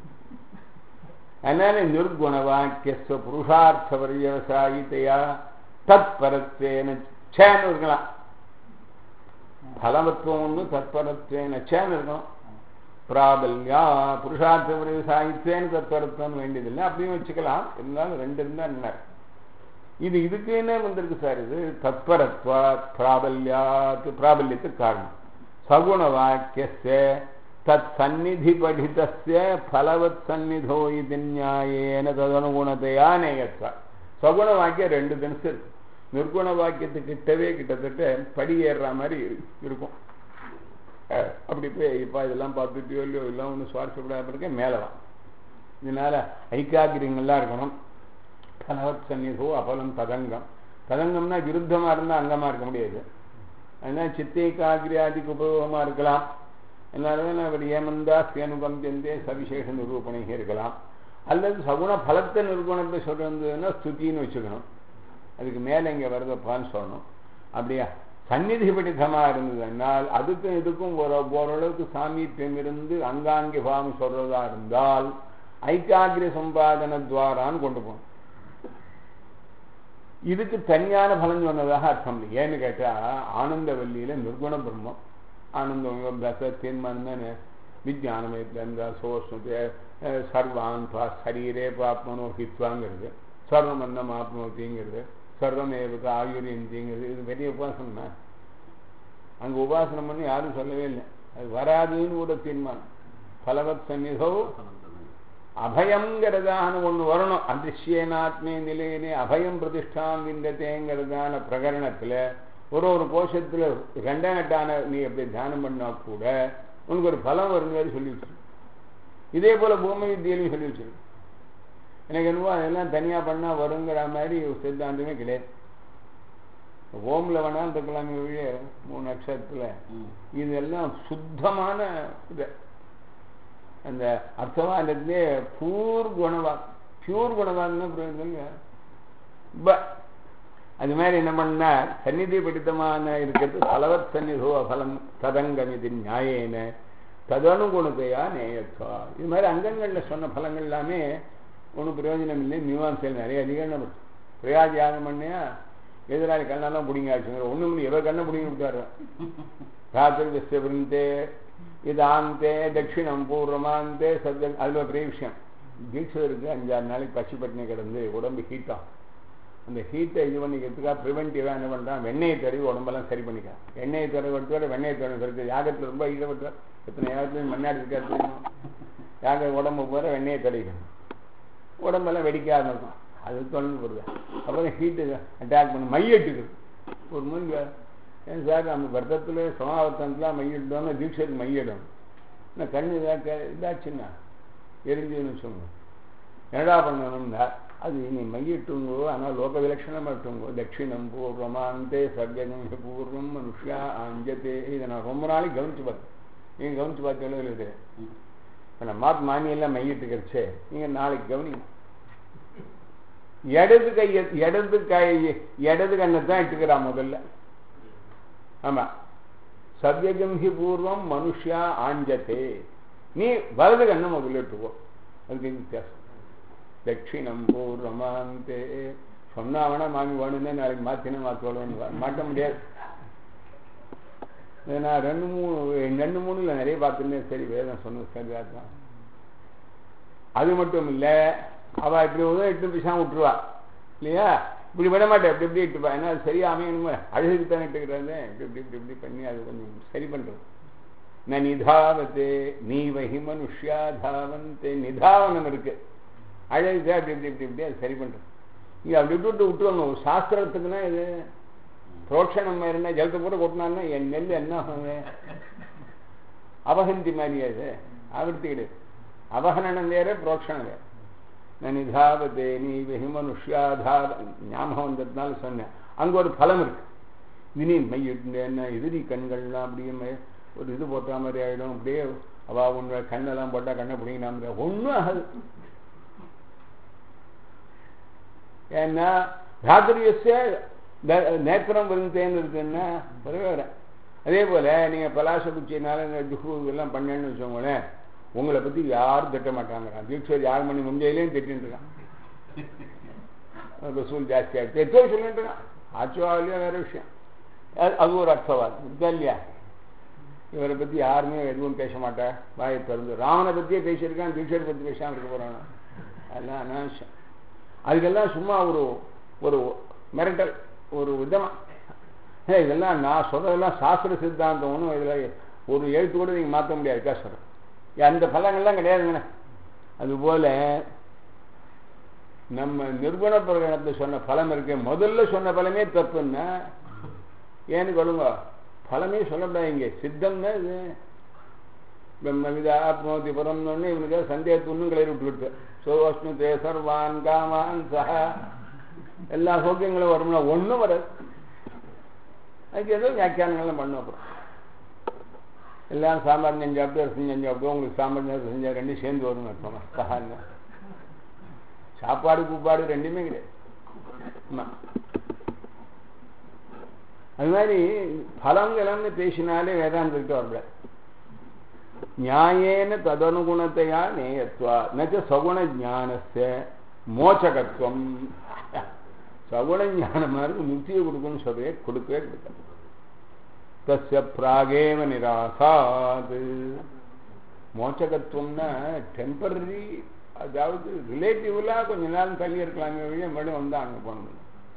அதனால நிர்குணவாக்கிய புருஷார்த்த பரியவசாயித்தையா தத்பரத்தேன சேன்னு இருக்கலாம் பலவத்துவம் ஒன்று தத்பரத்தேன சேன்னு இருக்கணும் பிராபல்யா புருஷார்த்த பரியவசாயித்தேன்னு தத்பரத்துவம் வேண்டியதில்லை அப்படியும் வச்சுக்கலாம் இருந்தாலும் ரெண்டு இருந்தா என்ன இது இதுக்கு என்ன வந்திருக்கு சார் இது தத்பரத்வா பிராபல்யாத்து பிராபல்யத்துக்கு காரணம் சகுண வாக்கிய தத் சந்நிதி படிதஸ்ய பலவத் சந்நிதோ இது நியாயேன ததனுகுணத்தையா நேயத்வா சகுண வாக்கியம் ரெண்டு தினசு இருக்கு நிர்குண வாக்கியத்துக்கு கிட்டவே கிட்டத்தட்ட படி ஏறுற மாதிரி இருக்கும் அப்படி போய் இப்போ இதெல்லாம் பார்த்துட்டு இல்லையோ எல்லாம் ஒன்றும் சுவாரஸ்யப்படாம இருக்க மேலே தான் இதனால ஐக்காகிரியங்கள்லாம் இருக்கணும் பலவத் சந்நிதோ அபலம் ததங்கம் ததங்கம்னா விருத்தமாக இருந்தால் அங்கமாக இருக்க முடியாது அதனால் சித்தை காகிரியாதிக்கு உபயோகமாக இருக்கலாம் எல்லாருமே அவர் ஏமந்தா சேனுகம்பந்தே சவிசேஷ நிரூபணைக இருக்கலாம் அல்லது சகுண பலத்தை நிரூபணத்தை சொல்றதுன்னா ஸ்துதின்னு வச்சுக்கணும் அதுக்கு மேலே இங்கே வருதப்பான்னு சொல்லணும் அப்படியா சந்நிதி படித்தமாக இருந்ததுனால் அதுக்கும் இதுக்கும் ஒரு ஓரளவுக்கு சாமீப்பியம் இருந்து அங்காங்கி பாவம் சொல்றதா இருந்தால் ஐக்காகிரி சம்பாதன துவாரான்னு கொண்டு போகணும் இதுக்கு தனியான பலன் சொன்னதாக அர்த்தம் இல்லை ஏன்னு கேட்டால் ஆனந்தவல்லியில நிர்குண பிரம்மம் ஆனந்தம் தீர்மானம் விஜயானமயத்திலேருந்து சோஷ்ணத்தை சர்வான் பா சரீரே பாப்மனோ ஹித்வாங்கிறது சர்வமன்னம் ஆப்னோத்திங்கிறது சர்வமேவுக்கு ஆயுரியந்திங்கிறது இது பெரிய உபாசனம் தான் அங்கே உபாசனம் பண்ணி யாரும் சொல்லவே இல்லை அது வராதுன்னு கூட தீர்மானம் பலவத் சந்நிதோ அபயங்கிறதான ஒன்று வரணும் அதிர்ஷ்யனாத்மே நிலையிலே அபயம் பிரதிஷ்டாம் விந்தத்தேங்கிறதான பிரகரணத்தில் ஒரு ஒரு கோஷத்தில் ரெண்டாயிரட்டான நீ எப்படி தியானம் பண்ணா கூட உனக்கு ஒரு பலம் வருங்கிறது சொல்லி வச்சிரு இதே போல பூமி வித்தியிலையும் சொல்லி வச்சிரு எனக்கு என்னவோ அதெல்லாம் தனியாக பண்ணால் வருங்கிற மாதிரி ஒரு சித்தாந்தமே கிடையாது ஓமில் வேணாலும் இருக்கலாமே வழிய மூணு நட்சத்திரத்தில் இதெல்லாம் சுத்தமான இது அந்த அர்த்தவாதத்திலே பூர் குணவா பியூர் குணவாதம்னா புரியுதுங்க ப அது மாதிரி என்ன பண்ணா சந்நிதி பிடித்தமான இருக்கிறது பலவத் சந்நிதோ அபலம் ததங்கம் இது நியாயேன ததனுகுணத்தையா நேயத்வா இது மாதிரி அங்கங்களில் சொன்ன பலங்கள் எல்லாமே ஒன்றும் பிரயோஜனம் இல்லை மீமாசையில் நிறைய அதிகம் பிரயாஜியாகம் பண்ணியா எதிராளி கண்ணெல்லாம் பிடிங்காச்சுங்க ஒன்றும் இல்லை எவ்வளோ கண்ணை பிடிங்கி விட்டாரு ராத்திரி விஸ்வபிருந்தே இது ஆந்தே தட்சிணம் பூர்வமாந்தே சத்யம் அதில் பெரிய விஷயம் தீட்சருக்கு அஞ்சாறு நாளைக்கு பசி பட்டினி கிடந்து உடம்பு ஹீட்டாகும் அந்த ஹீட்டை இது பண்ணிக்கிறதுக்காக ப்ரிவென்டிவாக என்ன பண்ணுறான் வெண்ணெயை தடவி உடம்பெல்லாம் சரி பண்ணிக்கலாம் எண்ணெயை தடவை வெண்ணெயை தடவை சரி யாகத்தில் ரொம்ப ஈடுபட்டார் எத்தனை யாகத்துலையும் மண்ணாடி இருக்கா தெரியுமா யாக உடம்பு போகிற வெண்ணெயை தடவிக்கணும் உடம்பெல்லாம் வெடிக்காத இருக்கும் அது தொடர்ந்து போடுது அப்புறம் ஹீட்டு அட்டாக் பண்ணி மையட்டுக்கு ஒரு மணி ஏன் சார் நம்ம விரதத்தில் சமாவர்த்தனத்தில் மையிட்டோம்னா தீட்சைக்கு மையிடும் நான் கண்ணு இதாக்க இதாச்சுன்னா எரிஞ்சுன்னு சொல்லுங்க என்னடா பண்ணணும்னா அது நீ மையிட்டுங்கோ ஆனால் லோக விலட்சணம் இட்டுங்கோ தட்சிணம் பூர்வமாந்தே சர்வகம் பூர்வம் மனுஷா அஞ்சத்தே இதை நான் ரொம்ப நாளைக்கு கவனிச்சு பார்த்தேன் நீங்கள் கவனிச்சு பார்த்தீங்களோ இது இப்போ நம்ம மாத்து மாமியெல்லாம் மையிட்டு கிடைச்சே நீங்கள் நாளைக்கு கவனிங்க இடது கையை இடது கை இடது கண்ணை தான் இட்டுக்கிறான் முதல்ல ஆமா சத்யகம்ஹி பூர்வம் மனுஷா ஆஞ்சதே நீ வலது கண்ணை முதல்ல இட்டுக்கோ அதுக்கு வித்தியாசம் தட்சிணம் பூர்வமாந்தே சொன்னா வேணா மாமி வேணும்னே நாளைக்கு மாத்தினா மாத்தோன்னு மாட்ட முடியாது நான் ரெண்டு மூணு ரெண்டு மூணுல நிறைய பார்த்துருந்தேன் சரி வேதம் சொன்னது சரியா தான் அது மட்டும் இல்லை அவ இப்படி உதவி இட்டு பிசாம விட்டுருவா இல்லையா இப்படி விட மாட்டேன் இப்படி இப்படி இட்டுப்பா ஏன்னா அது சரியா அமையணுமே அழகுக்கு தான் இட்டுக்கிறாங்க இப்படி இப்படி இப்படி இப்படி பண்ணி அது கொஞ்சம் சரி பண்றது ந நிதாவத்தே நீ வகி மனுஷ்யா தாவந்தே நிதாவனம் இருக்கு அழகுக்கு அப்படி இப்படி இப்படி இப்படி அது சரி பண்றது நீங்க அப்படி விட்டு விட்டுருவாங்க ஒரு சாஸ்திரத்துக்குன்னா இது புரோட்சணம் என்ன ஜலத்தை போட்டு கொட்டினான்னா என் நெல் என்ன ஆகுங்க அபகந்தி மாதிரி அது ஆவர்த்தி கிடையாது அபகரணம் வேற புரோட்சணம் வேற நிதாபதே நீ வெஹிமனுஷ்யாதார ஞாபகம் வந்ததுனால சொன்னேன் அங்க ஒரு பலம் இருக்கு இனி மையிட்டு எதிரி கண்கள்லாம் அப்படியே ஒரு இது போட்டா மாதிரி ஆயிடும் அப்படியே அவா ஒன்று கண்ணெல்லாம் போட்டா கண்ணை பிடிங்கினா மாதிரி ஒன்றும் ஆகாது ஏன்னா ராத்திரியச நேத்திரம் விருந்தேன்னு இருக்குன்னா வரவே வர அதே போல நீங்க பலாச குச்சினால ஜுஹு எல்லாம் பண்ணேன்னு வச்சோங்களேன் உங்களை பத்தி யாரும் திட்ட மாட்டாங்க தீட்சர் யார் மணி முந்தையிலையும் திட்டின்னு இருக்கான் ரசூல் ஜாஸ்தி ஆகிடுச்சு எத்தோ சொல்லிட்டு இருக்கான் ஆச்சுவாவிலையும் வேற விஷயம் அது ஒரு அர்த்தவாதம் இருக்கா இல்லையா இவரை பத்தி யாருமே எதுவும் பேச மாட்டேன் வாயை திறந்து ராமனை பத்தியே பேசியிருக்கான் தீட்சரை பத்தி பேசாம இருக்க போறான் அதெல்லாம் அனாவசியம் அதுக்கெல்லாம் சும்மா ஒரு ஒரு மிரட்டல் ஒரு விதமா இதெல்லாம் நான் சொல்றதெல்லாம் சாஸ்திர சித்தாந்தம் ஒன்றும் இதுல ஒரு எழுத்து கூட நீங்க மாற்ற முடியாது கஷ்டம் அந்த பலங்கள்லாம் கிடையாதுங்கண்ணே அதுபோல நம்ம நிர்குண பிரகடனத்தை சொன்ன பலம் இருக்கு முதல்ல சொன்ன பலமே தப்புன்னா ஏன்னு சொல்லுங்க பலமே சொல்லக்கூடாது இங்கே சித்தம்னா இது பிரம்மவிதா ஆத்மோதி புறம்னு இவனுக்கு சந்தேகத்து ஒன்றும் கிளறி விட்டுக்கிட்டு சோஷ்ணு தே சர்வான் காமான் சஹ எல்லா சௌக்கியங்களும் வரும்னா ஒன்றும் வராது அதுக்கு ஏதோ வியாக்கியானங்கள்லாம் பண்ணும் அப்புறம் எல்லாரும் சாம்பார் செஞ்சு சாப்பிட்டு ரசம் செஞ்சு சாப்பிட்டு உங்களுக்கு சாம்பார் செஞ்சா ரெண்டும் சேர்ந்து வரும்னு அர்த்தமா சஹான்னு சாப்பாடு கூப்பாடு ரெண்டுமே கிடையாது அது மாதிரி பலங்கள்னு பேசினாலே வேதாந்தத்துக்கு வரக்கூடாது நியாயேன ததனுகுணத்தையா நேயத்வா நச்ச சகுண ஞானஸ்ய மோச்சகத்துவம் சகுண ஞானமா இருக்கு முக்தியை கொடுக்கணும்னு சொல்றே கொடுக்கவே கொடுக்காது தஸ்ய பிராகேவ நிராசாது மோச்சகத்துவம்னா டெம்பரரி அதாவது ரிலேட்டிவ்லா கொஞ்ச நாள் தள்ளி இருக்கலாமே வழியே மறுபடியும் வந்து அங்கே போனது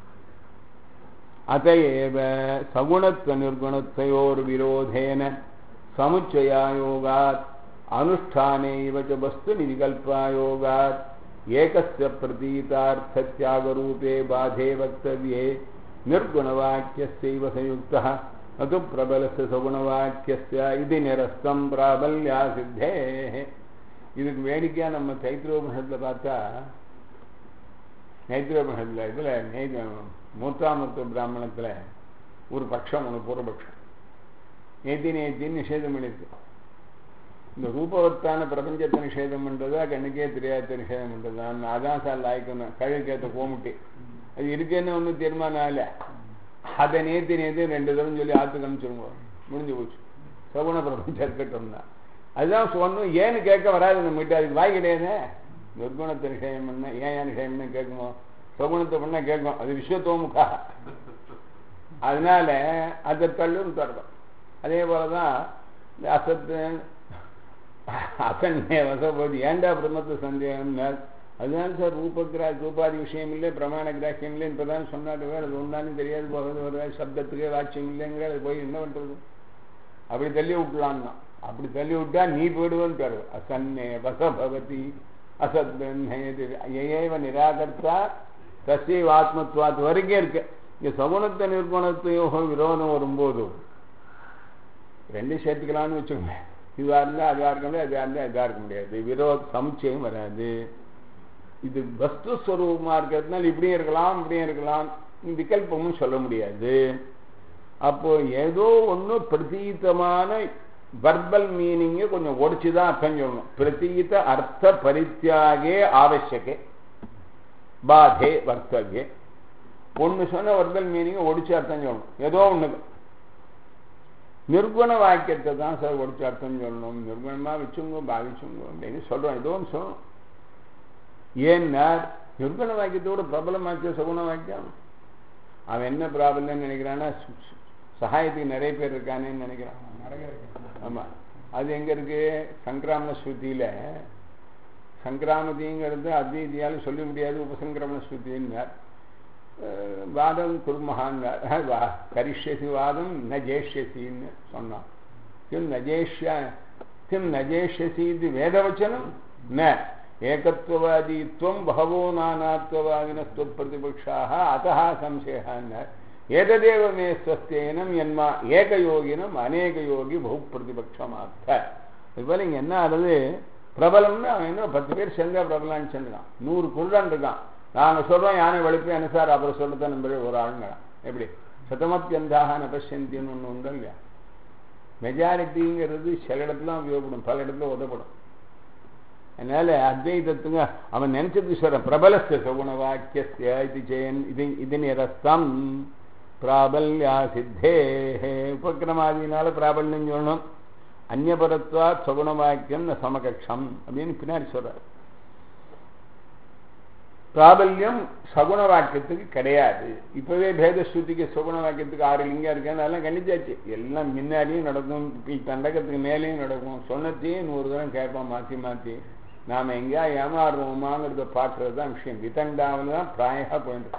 அதையேவ சகுணத்துவ நிர்குணத்தையோர் விரோதேன சமுச்சயாயோகாத் அனுஷ்டானே இவச்ச வஸ்து நிவிகல்பாயோகாத் ஏகஸ்ய பிரதீதார்த்தத்யாகரூபே பாதே வக்தவ்யே நிர்குணவாக்கியஸ்யைவ சயுக்தः அது பிரபலஸ்ய சகுணவாக்கியஸ்ய இது நிரஸ்தம் பிராபல்யா சித்தே இதுக்கு வேடிக்கையா நம்ம தைத்திரோபனிஷத்துல பார்த்தா நைத்திரோபனிஷத்துல இதுல மூத்தாமத்துவ பிராமணத்துல ஒரு பட்சம் ஒன்று பூர்வபட்சம் நேத்தி நேத்தின்னு நிஷேதம் பண்ணிருக்கு இந்த ரூபவத்தான பிரபஞ்சத்தை நிஷேதம் பண்றதா கண்ணுக்கே தெரியாத நிஷேதம் பண்றதா அதான் சார் லாய்க்கணும் கழுக்கேத்த கோமுட்டி அது இருக்குன்னு ஒன்றும் தீர்மானம் இல்லை அதை நேத்தி நேத்தி ரெண்டு தரம் சொல்லி ஆத்துக்கு அனுப்பிச்சிருங்க முடிஞ்சு போச்சு சகுண பிரபஞ்சம் இருக்கட்டும்னா அதுதான் சொன்னோம் ஏன்னு கேட்க வராது நம்ம கிட்ட அதுக்கு வாய் கிடையாது நிர்குணத்தை நிஷயம் பண்ண ஏன் ஏன் நிஷயம் பண்ண கேட்குமோ சகுணத்தை பண்ண கேட்கும் அது விஸ்வத்தோமுகா அதனால அதை தள்ளுன்னு தரணும் அதே போலதான் இந்த அசத்து அசன்னே வசப்போது ஏண்டா பிரம்மத்து சந்தேகம் அதுதான் சார் ரூபகிரா ரூபாதி விஷயம் இல்லை பிரமாண கிராக்கியம் இல்லை இப்பதான் சொன்னாரு வேறு அது ஒன்றாலும் தெரியாது போகிறது ஒரு சப்தத்துக்கே வாட்சியம் இல்லைங்கிற அது போய் என்ன பண்றது அப்படி தள்ளி விட்டுலான்னா அப்படி தள்ளி விட்டா நீ போயிடுவோன்னு அசன்னே வசபவதி அசத் ஏவ நிராகர்த்தா தசைவ ஆத்மத்வாத் வரைக்கும் இருக்கு இங்க சகுணத்தை நிர்குணத்தையோ விரோதம் வரும்போது ரெண்டு சேர்த்துக்கலாம்னு வச்சுக்கோங்க இதுவா இருந்தா அதுவா இருக்க முடியாது அதுவா இருந்தா இதுவா இருக்க முடியாது விரோத சமுச்சயம் வராது இது வஸ்து ஸ்வரூபமா இருக்கிறதுனால இப்படியும் இருக்கலாம் இப்படியும் இருக்கலாம் விகல்பமும் சொல்ல முடியாது அப்போ ஏதோ ஒன்று பிரதீதமான வர்பல் மீனிங்கை கொஞ்சம் ஒடிச்சு தான் அர்த்தம் சொல்லணும் பிரதீத அர்த்த பரித்தியாகே ஆவசியக்கே பாதே வர்த்தகே ஒன்று சொன்ன வர்பல் மீனிங்கை ஒடிச்சு அர்த்தம் சொல்லணும் ஏதோ ஒன்று நிர்குண வாக்கியத்தை தான் சார் ஒடிச்சு அர்த்தம் சொல்லணும் நிர்குணமாக வச்சுங்க பாவிச்சுங்க அப்படின்னு சொல்கிறோம் ஏதோ ஒன்று சொல்லணும் ஏன்னா நிர்குண வாக்கியத்தோட பிரபலமாக்கிய சகுண வாக்கியம் அவன் என்ன ப்ராப்ளம்னு நினைக்கிறான்னா சகாயத்துக்கு நிறைய பேர் இருக்கானேன்னு நினைக்கிறான் நிறைய இருக்கு ஆமா அது எங்க இருக்கு சங்கிராமண ஸ்ருதியில சங்கிராமதிங்கிறது அத்வைதியால் சொல்ல முடியாது உபசங்கிரமண ஸ்ருதின்னார் அஹ் வாதம் குருமகான்னார் வா கரிஷ்யசி வாதம் ந ஜேஷ்யசின்னு சொன்னான் கிம் நஜேஷ்ய கிம் நஜேஷ்யசி இது வேதவச்சனம் ந ஏகத்துவவாதித்வம் பகவோ நானாத்வவாதினஸ்துவ பிரதிபக்ஷாக அத்தः சம்சயன்னார் ஏததேவ மே ஸ்வஸ்தேனம் என்மா ஏகயோகினம் அநேக யோகி பகு பிரதிபட்சமாத்த இதுபோல இங்க என்ன ஆகுது பிரபலம்னு அவன் என்ன பத்து பேர் சேர்ந்தா பிரபலம்னு சேர்ந்துக்கான் நூறு குருடன் இருக்கான் நாங்க சொல்றோம் யானை வலிப்பு என்ன சார் அப்புறம் சொல்றத நம்பரே ஒரு ஆளுங்கிறான் எப்படி சதமத்தியந்தாக நபசந்தின்னு ஒன்று உண்டு இல்லையா மெஜாரிட்டிங்கிறது சில இடத்துல உபயோகப்படும் பல இடத்துல உதப்படும் அதனால அத்வைதத்துங்க அவன் நினைச்சது சொல்றான் பிரபலஸ்த சகுண வாக்கிய இது ஜெயன் இது இது நிரஸ்தம் பிராபல்யா சித்தே உபக்கிரமாதினால பிராபல்யம் சொல்லணும் அந்நியபரத்வா சகுண வாக்கியம் ந சமகக்ஷம் அப்படின்னு பின்னாடி சொல்றார் பிராபல்யம் சகுண வாக்கியத்துக்கு கிடையாது இப்பவே பேத ஸ்ருதிக்கு சகுண வாக்கியத்துக்கு ஆறு லிங்கம் இருக்கு அதெல்லாம் கண்டிச்சாச்சு எல்லாம் முன்னாடியும் நடக்கும் இப்ப தண்டகத்துக்கு மேலேயும் நடக்கும் சொன்னத்தையும் நூறு தரம் கேட்போம் மாற்றி மாற்றி நாம எங்கேயா ஏமாறுவோமாங்கிறத பார்க்கறது தான் விஷயம் விதண்டாவில் தான் பிராயகா போயிட்டு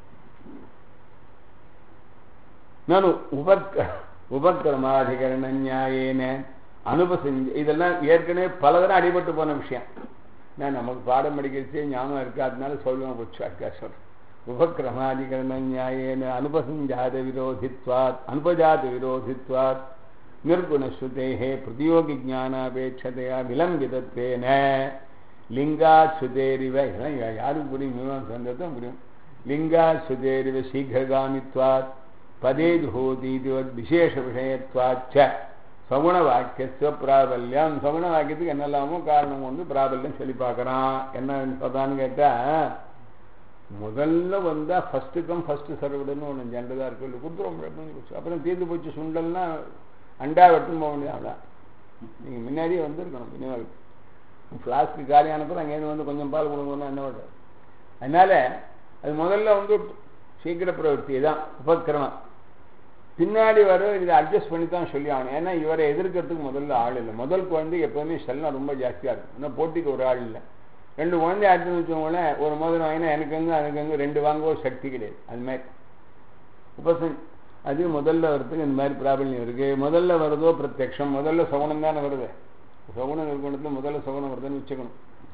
நான் உபக் உபக்கிரமாதிகரண நியாயேன அனுபசஞ்ச இதெல்லாம் ஏற்கனவே பலதரம் அடிபட்டு போன விஷயம் நான் நமக்கு பாடம் படிக்கிறச்சே ஞாபகம் இருக்கு அதனால சொல்லுவேன் போச்சு அக்கா சொல்றேன் உபக்கிரமாதிகரண நியாயேன அனுபசஞ்சாத விரோதித்வாத் அனுபஜாத விரோதித்வாத் நிர்குணஸ்ருதேகே பிரதியோகி ஜானாபேட்சதையா விலம்பிதத்வேன லிங்கா சுதேரிவ இதெல்லாம் யா- யாருக்கு புரியும் மீமாசை தான் புரியும் லிங்கா சுதேரிவ சீக்கிரகாமித்வாத் பதே ஜுஹோதீதிவத் விசேஷ விஷயத்வாச்ச சகுண வாக்கிய பிராபல்யம் சகுண வாக்கியத்துக்கு என்னெல்லாமோ காரணம் வந்து பிராபல்யம் சொல்லி பார்க்கறான் என்ன சொல்றான்னு கேட்டா முதல்ல வந்தா ஃபர்ஸ்ட் கம் ஃபர்ஸ்ட் சர்வடுன்னு ஒன்று ஜெண்டதா இருக்கு இல்லை குத்துறோம் அப்படின்னு போச்சு. அப்புறம் தீர்ந்து போச்சு சுண்டல்னா அண்டா வெட்டும் போக முடியாது அவ்வளோ நீங்கள் முன்னாடியே வந்திருக்கணும் பின்னாடி ஃப்ளாஸ்க்கு காலி ஆனப்போ அங்கேருந்து வந்து கொஞ்சம் பால் கொடுக்கணும்னா என்ன பண்ணுறது அதனால அது முதல்ல வந்து சீக்கிர பிரவர்த்தி தான் உபக்கிரமம் பின்னாடி வர இதை அட்ஜஸ்ட் பண்ணி தான் சொல்லி ஆகணும் ஏன்னா இவரை எதிர்க்கிறதுக்கு முதல்ல ஆள் இல்லை முதல் குழந்தை எப்போவுமே செல்லம் ரொம்ப ஜாஸ்தியாக இருக்கும் இன்னும் போட்டிக்கு ஒரு ஆள் இல்லை ரெண்டு குழந்தை ஆச்சுன்னு வச்சவங்களேன் ஒரு மோதிரம் வாங்கினா எனக்கு அங்கே அதுக்கு அங்கே ரெண்டு வாங்கவோ சக்தி கிடையாது அது மாதிரி உபசன் அது முதல்ல வரதுக்கு இந்த மாதிரி பிராபல்யம் இருக்கு முதல்ல வருதோ பிரத்யக்ஷம் முதல்ல சகுனம் தானே வருது சகுனம் இருக்கணுத்துல முதல்ல சகுனம் வருதுன்னு வச்சுக்கணும்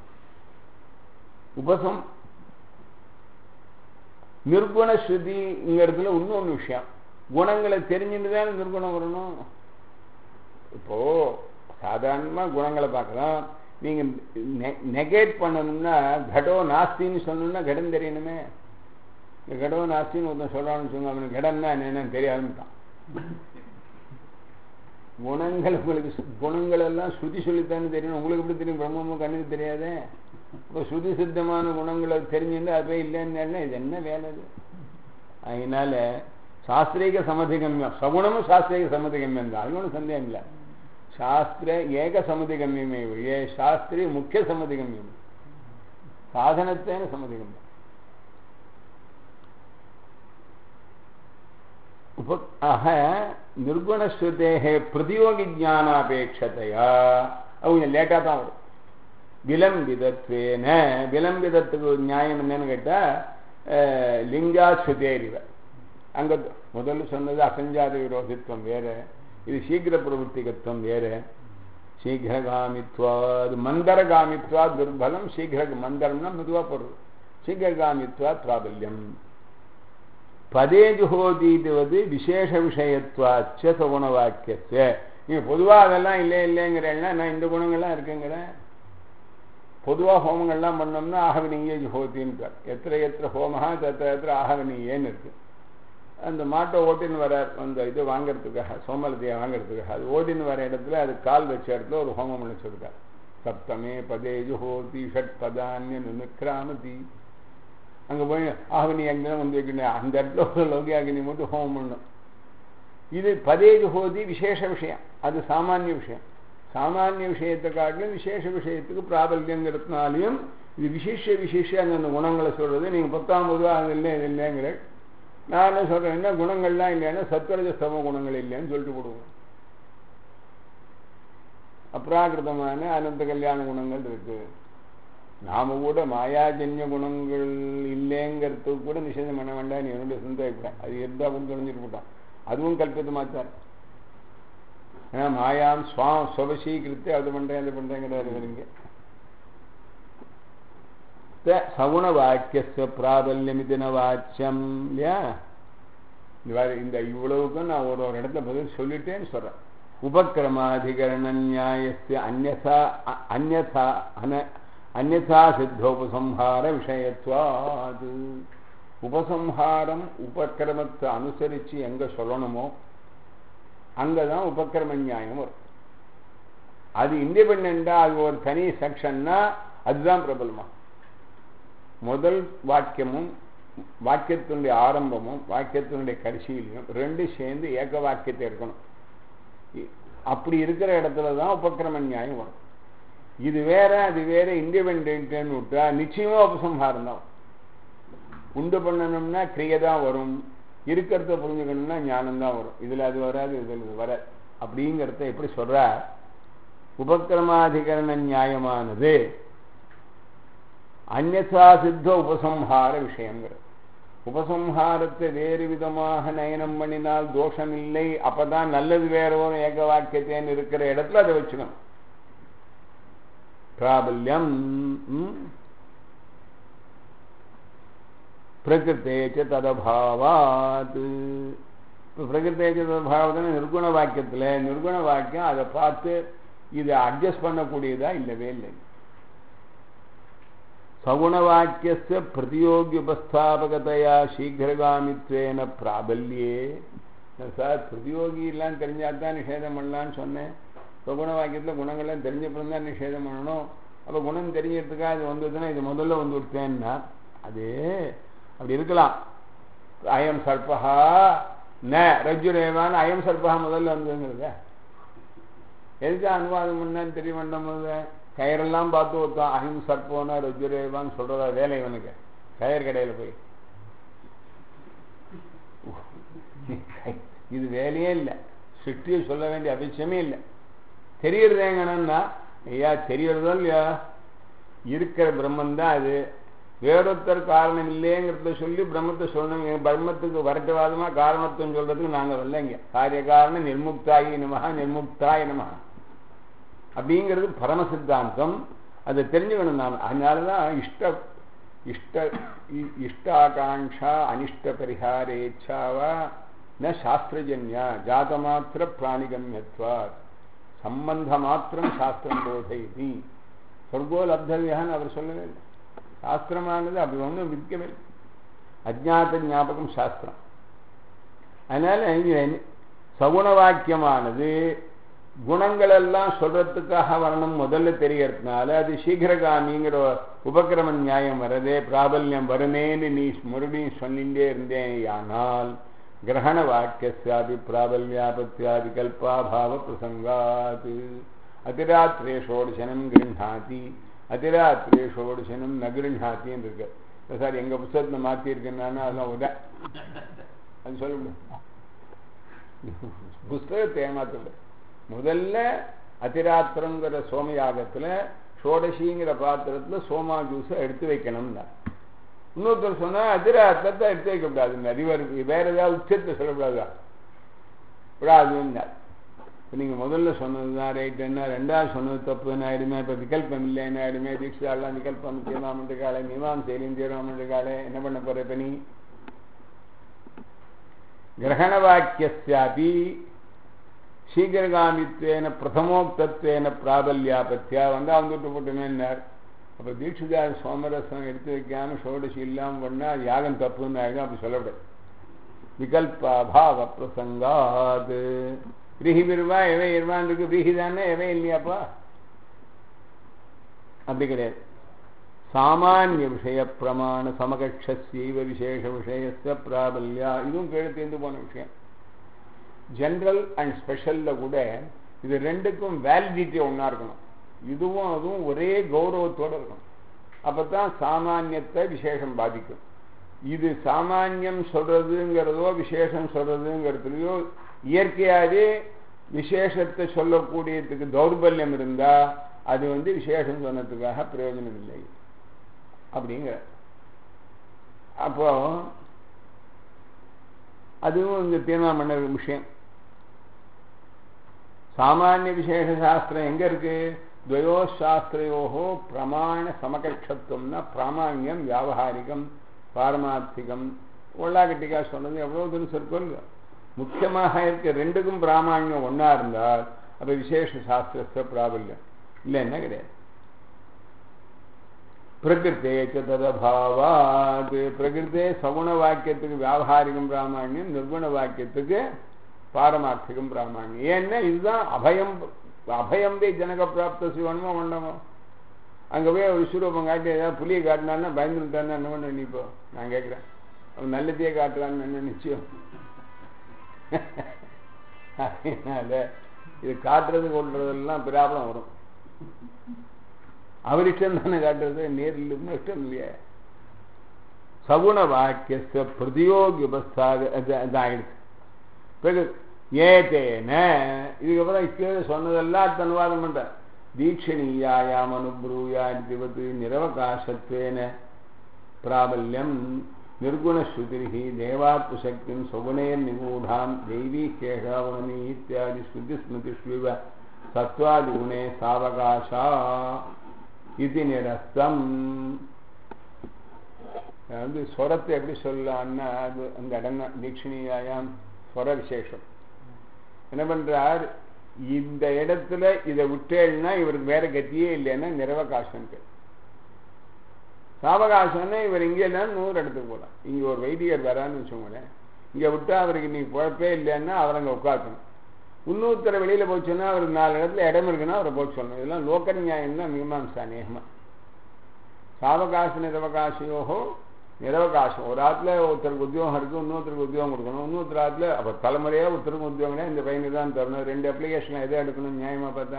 உபசம் நிர்குண ஸ்ருதிங்கிறதுல இன்னொன்று விஷயம் குணங்களை தெரிஞ்சுட்டு தானே நிர்குணம் வரணும் இப்போ சாதாரணமா குணங்களை பார்க்கலாம் நீங்க நெகேட் பண்ணணும்னா கடோ நாஸ்தின்னு சொன்னோம்னா கடம் தெரியணுமே இந்த கடோ நாஸ்தின்னு ஒருத்தன் சொல்றான்னு சொன்னா அவனுக்கு கடன்னா என்னன்னு தெரியாதுன்ட்டான் குணங்கள் உங்களுக்கு சு- குணங்கள் எல்லாம் ஸ்ருதி சொல்லித்தானே தெரியணும் உங்களுக்கு எப்படி தெரியும் பிரம்மமும் கண்ணுக்கு தெரியாதே இப்போ ஸ்ருதி சித்தமான குணங்களை தெரிஞ்சுட்டு அதுவே இல்லைன்னு இது என்ன வேலை இது அதனால சாஸ்திரீக சமதிகமியம் சகுணமும் சாஸ்திரீக சமதிகமியம் தான் அது ஒன்றும் சந்தேகம் இல்லை சாஸ்திர ஏக சமதிகமியமே ஒழிய சாஸ்திரி முக்கிய சமதிகமியம் சாதனத்தேன சமதிகமியம் உப ஆக நிர்குணஸ்ருதேகே பிரதியோகி ஜானாபேட்சதையா அது கொஞ்சம் லேட்டாக தான் வரும் விலம்பிதத்வேன விலம்பிதத்துக்கு ஒரு நியாயம் என்னன்னு கேட்டா அஹ், லிங்கா சுதேரிவ அங்க முதல்ல சொன்னது அசஞ்சாத விரோதித்துவம் வேற இது சீக்கிர பிரவృத்திகத்துவம் வேற சீக்கிரகாமித்வா அது மந்தரகாமித்வா துர்பலம் சீக்கிர மந்தரம்னா மெதுவா போடுறது சீக்கிரகாமித்வா பிராபல்யம் பதே ஜுஹோதீதுவது விசேஷ விஷயத்துவாச்ச சகுண வாக்கியத்தை நீங்க பொதுவா அதெல்லாம் இல்லை இல்லைங்கிறேன்னா நான் இந்த குணங்கள்லாம் இருக்குங்கிறேன் பொதுவாக ஹோமங்கள்லாம் பண்ணோம்னா ஆகவினியே ஜுஹோத்தின்னு எத்திர எத்திர ஹோமஹா தத்திர எத்திர ஆகவினியேன்னு இருக்கு அந்த மாட்டை ஓட்டின்னு வர அந்த இது வாங்கிறதுக்காக சோமலத்தையை வாங்கிறதுக்காக அது ஓட்டின்னு வர இடத்துல அது கால் வச்ச இடத்துல ஒரு ஹோமம் பண்ணி சொல்லிருக்காரு சப்தமே பதே ஜுஹோதி ஷட் பதான்ய நிக்ராமதி அங்கே போய் ஆகனி அங்கே வந்து வைக்கணும் அந்த இடத்துல ஒரு லோகி அக்னி மட்டும் ஹோமம் பண்ணணும் இது பதே ஜுஹோதி விசேஷ விஷயம் அது சாமானிய விஷயம் சாமானிய விஷயத்தை காட்டிலும் விசேஷ விஷயத்துக்கு பிராபல்யங்கிறதுனாலையும் இது விசேஷ விசேஷ அந்த குணங்களை சொல்றது நீங்கள் பத்தாம் பொதுவாக அது இல்லை இது இல்லைங்கிற நான் என்ன சொல்றேன் என்ன குணங்கள்லாம் இல்லைன்னா சத்வரஜ ஸ்தம குணங்கள் இல்லைன்னு சொல்லிட்டு போடுவோம் அப்ராகிருதமான அனந்த கல்யாண குணங்கள் இருக்கு நாம கூட மாயாஜன்ய குணங்கள் இல்லைங்கிறதுக்கு கூட நிஷேதம் பண்ண வேண்டாம் நீ என்னுடைய சந்தேகப்பேன் அது இருந்தால் கொஞ்சம் தொலைஞ்சிட்டு போட்டான் அதுவும் கல்பித்தமாச்சார் ஏன்னா மாயாம் ஸ்வா சுவசீகிருத்து அது பண்றேன் அது பண்றேங்கிறாரு இங்க சகுண வாக்கிய பிராபல்யமிதின வாக்கியம் இல்லையா இந்த இவ்வளவுக்கும் நான் ஒரு ஒரு இடத்துல பதில் சொல்லிட்டேன்னு சொல்றேன் உபக்கிரமாதிகரண நியாயஸ்ய அந்நசா அந்நசா அன அந்நசா சித்தோபசம்ஹார விஷயத்வாது உபசம்ஹாரம் உபக்கிரமத்தை அனுசரித்து எங்கே சொல்லணுமோ அங்கே தான் உபக்கிரம நியாயம் வரும் அது இண்டிபெண்டா அது ஒரு தனி செக்ஷன்னா அதுதான் பிரபலமா முதல் வாக்கியமும் வாக்கியத்தினுடைய ஆரம்பமும் வாக்கியத்தினுடைய கடைசியிலையும் ரெண்டு சேர்ந்து ஏக வாக்கியத்தை இருக்கணும் அப்படி இருக்கிற இடத்துல தான் உபக்கிரம நியாயம் வரும் இது வேற அது வேற இண்டிபெண்ட்னு விட்டா நிச்சயமா உபசம்ஹாரம் தான் உண்டு பண்ணணும்னா கிரியை தான் வரும் இருக்கிறத புரிஞ்சுக்கணும்னா ஞானம் தான் வரும் இதில் அது வராது இதில் இது வராது அப்படிங்கிறத எப்படி சொல்ற உபக்கிரமாதிகரண நியாயமானது அந்நசா சித்த உபசம்ஹார விஷயங்கிறது உபசம்ஹாரத்தை வேறு விதமாக நயனம் பண்ணினால் தோஷம் இல்லை அப்பதான் நல்லது வேற ஒரு ஏக வாக்கியத்தேன்னு இருக்கிற இடத்துல அதை வச்சுக்கணும் பிராபல்யம் பிரகிருத்தேச்ச ததபாவாத் இப்போ பிரகிருத்தேச்ச ததபாவத்னு நிர்குண வாக்கியத்தில் நிர்குண வாக்கியம் அதை பார்த்து இதை அட்ஜஸ்ட் பண்ணக்கூடியதா இல்லவே இல்லை சகுணவாக்கிய பிரதியோகி உபஸ்தாபகத்தையா சீக்கிரகாமித்வேன பிராபல்யே சார் பிரதியோகி எல்லாம் தெரிஞ்சாதான் நிஷேதம் பண்ணலான்னு சொன்னேன் சகுண வாக்கியத்தில் குணங்கள்லாம் தெரிஞ்சப்பறம் தான் நிஷேதம் பண்ணணும் அப்போ குணம் தெரிஞ்சதுக்காக அது வந்ததுன்னா இது முதல்ல வந்து விட்டேன்னா அது அப்படி இருக்கலாம் அயம் சர்பகா ந ரஜுரேவான் அயம் சர்பகா முதல்ல வந்ததுங்கிறத எதுக்கு அனுவாதம் பண்ணான்னு தெரிய வேண்டாம் கயிறெல்லாம் பார்த்து ஒருத்தான் அஹிம் சர்ப்போனா ரஜுரேவான்னு சொல்றதா வேலை இவனுக்கு கயர் கடையில் போய் இது வேலையே இல்லை சிருஷ்டியை சொல்ல வேண்டிய அவசியமே இல்லை தெரியறது எங்கன்னா ஐயா தெரியறதோ இல்லையா இருக்கிற பிரம்மன் தான் அது வேறொருத்தர் காரணம் இல்லைங்கிறத சொல்லி பிரம்மத்தை சொல்லணும் பிரம்மத்துக்கு வரட்டவாதமா காரணத்துவம் சொல்றதுக்கு நாங்கள் வரலைங்க காரிய காரணம் நிர்முக்தாயி நமகா நிர்முக்தாய நமகா அப்படிங்கிறது பரம சித்தாந்தம் அதை தெரிஞ்சுக்கணும் நாம் அதனால தான் இஷ்ட இஷ்ட இஷ்டாகாங்ஷா அனிஷ்ட பரிகாரேச்சாவா ந சாஸ்திரஜன்யா ஜாதமாத்திர பிராணிகம்யத்வார் சம்பந்த மாத்திரம் சாஸ்திரம் போதைதி சொர்க்கோ லப்தவியான்னு அவர் சொல்லவே இல்லை சாஸ்திரமானது அப்படி ஒன்றும் விற்கவே அஜாத்த ஞாபகம் சாஸ்திரம் அதனால சகுண வாக்கியமானது குணங்கள் எல்லாம் சொல்றதுக்காக வரணும் முதல்ல தெரியறதுனால அது சீக்கிரகாமிங்கிற உபக்கிரம நியாயம் வரதே பிராபல்யம் வருமேன்னு நீ மறுபடியும் சொல்லிகிட்டே இருந்தேன் ஆனால் கிரகண வாக்கியாதி பிராபல்யாபத்தியாதி கல்பாபாவ பிரசங்காத் அதிராத்திரே ஷோடசனம் கிருண்ணாதி அதிராத்திரே ஷோடசனம் ந கிருண்ணாத்தின்னு இருக்கு சார் எங்க புத்தகத்தை மாத்திருக்கேன்னா அதெல்லாம் உத அது சொல்ல முடியும் புஸ்தகத்தை ஏமாத்தல முதல்ல அதிராத்திரங்கிற சோமயாகத்துல ஷோடசிங்கிற பாத்திரத்துல சோமா ஜூஸை எடுத்து வைக்கணும்னா இன்னொருத்தர் சொன்னா அதிராத்திரத்தை எடுத்து வைக்கக்கூடாது அறிவர் வேற ஏதாவது உச்சத்தை சொல்லக்கூடாதா விடாதுன்னா இப்போ நீங்கள் முதல்ல சொன்னது தான் ரைட் என்ன ரெண்டாவது சொன்னது தப்பு என்ன ஆயிடுமே இப்போ விகல்பம் இல்லை என்ன ஆயிடுமே தீட்சாலாம் விகல்பம் தீர்மாமன்ற காலை மீமாசையிலும் தீர்மாமன்ற காலை என்ன பண்ண போற இப்போ நீ கிரகண வாக்கியஸ்யாபி சீக்கிரகாமித்வேன பிரதமோக்தத்வேன பிராபல்யாபத்தியா வந்து வந்துட்டு போட்டுமேன்னார் அப்போ தீட்சிதார் சோமரசம் எடுத்து வைக்காம ஷோடசி இல்லாமல் பண்ணால் அது யாகம் தப்புன்னு ஆகிடும் அப்படி சொல்லக்கூடாது விகல்பாபாவ பிரசங்காது விரிஹி விருவா எவை இருவான் இருக்கு விரிஹி தானே எவை இல்லையாப்பா அப்படி கிடையாது சாமானிய விஷய பிரமாண சமகட்சீவ விசேஷ விஷயத்த பிராபல்யா இதுவும் கீழே தேர்ந்து போன விஷயம் ஜென்ரல் அண்ட் ஸ்பெஷலில் கூட இது ரெண்டுக்கும் வேலிடிட்டி ஒன்றா இருக்கணும் இதுவும் அதுவும் ஒரே கௌரவத்தோடு இருக்கணும் அப்போ தான் சாமானியத்தை விசேஷம் பாதிக்கும் இது சாமானியம் சொல்றதுங்கிறதோ விசேஷம் சொல்றதுங்கிறதுலையோ இயற்கையாகவே விசேஷத்தை சொல்லக்கூடியதுக்கு தௌர்பல்யம் இருந்தால் அது வந்து விசேஷம் சொன்னதுக்காக பிரயோஜனம் இல்லை அப்படிங்கிற அப்போ அதுவும் இங்க தீர்மானம் பண்ண விஷயம் சாமானிய விசேஷ சாஸ்திரம் எங்க இருக்கு துவயோ சாஸ்திரையோகோ பிரமாண சமகட்சத்துவம்னா பிராமாண்யம் வியாபகாரிகம் பாரமார்த்திகம் உள்ளாகட்டிக்கா சொன்னது எவ்வளோ தினம் இருக்கும் முக்கியமாக இருக்க ரெண்டுக்கும் பிராமாண்யம் ஒன்றா இருந்தால் அப்போ விசேஷ சாஸ்திரத்தை பிராபல்யம் இல்லைன்னா கிடையாது பிரகிருத்தே ததபாவாது பிரகிருத்தே சகுண வாக்கியத்துக்கு வியாபாரிகம் பிராமணியம் நிர்குண வாக்கியத்துக்கு பாரமார்த்திகம் பிராமணியம் ஏன்னா இதுதான் அபயம் அபயம் போய் ஜனக பிராப்த சிவனமோ வேண்டாமோ அங்கே போய் ஒரு விஸ்வரூபம் காட்டி ஏதாவது புலியை காட்டினான்னா பயந்துட்டான்னா என்ன பண்ண நீ இப்போ நான் கேட்குறேன் அவன் நல்லதையே காட்டுறான்னு என்ன நிச்சயம் அதனால இது காட்டுறது கொள்றதெல்லாம் பிராபலம் வரும் அவர் இஷ்டம் தானே காட்டுறது நேரில் இஷ்டம் இல்லையா சகுண வாக்கிய பிரதியோகி உபஸ்தாக இதாகிடுச்சு பிறகு ஏதேன இதுக்கப்புறம் கீழே சொன்னதெல்லாம் தன்வாதம் பண்ற தீட்சணீயாயாம் அனுப்ரூயா திவத்து நிரவகாசத்வேன பிராபல்யம் निर्गुणश्रुतिर्हि देवात्मशक्तिं सगुणैर् निगूढां दैवी केशावनमी इत्यादि श्रुतिस्मृतिष्विव सत्त्वादिगुणे सावकाशा இது நிரஸ்தம் வந்து ஸ்வரத்தை எப்படி சொல்லலாம்னா அது அந்த இடம் தீட்சணியாயாம் ஸ்வர விசேஷம் என்ன பண்றார் இந்த இடத்துல இதை விட்டேன்னா இவருக்கு வேற கத்தியே இல்லைன்னா நிரவகாசம் சாவகாசம்னா இவர் இங்கே இல்லைன்னா நூறு இடத்துக்கு போகலாம் இங்கே ஒரு வைத்தியர் வரான்னு வச்சுக்கோங்களேன் இங்கே விட்டா அவருக்கு இன்னைக்கு குழப்பே இல்லைன்னா அவர் அங்கே உட்காக்கணும் இன்னொருத்தர வெளியில் போச்சுன்னா அவருக்கு நாலு இடத்துல இடம் இருக்குன்னா அவரை போச்சு சொல்லணும் இதெல்லாம் லோக்கல் நியாயம் தான் மீமாம்சா நேகமா சாவகாச நிரவகாசையோகோ நிரவகாசம் ஒரு ஆத்துல ஒருத்தருக்கு உத்தியோகம் இருக்கு இன்னொருத்தருக்கு உத்தியோகம் கொடுக்கணும் இன்னொருத்தர் ஆத்துல அப்போ தலைமுறையாக ஒருத்தருக்கு உத்தியோகம்னா இந்த பையனுக்கு தான் தரணும் ரெண்டு அப்ளிகேஷன் எதை எடுக்கணும் நியாயமா பார்த்தா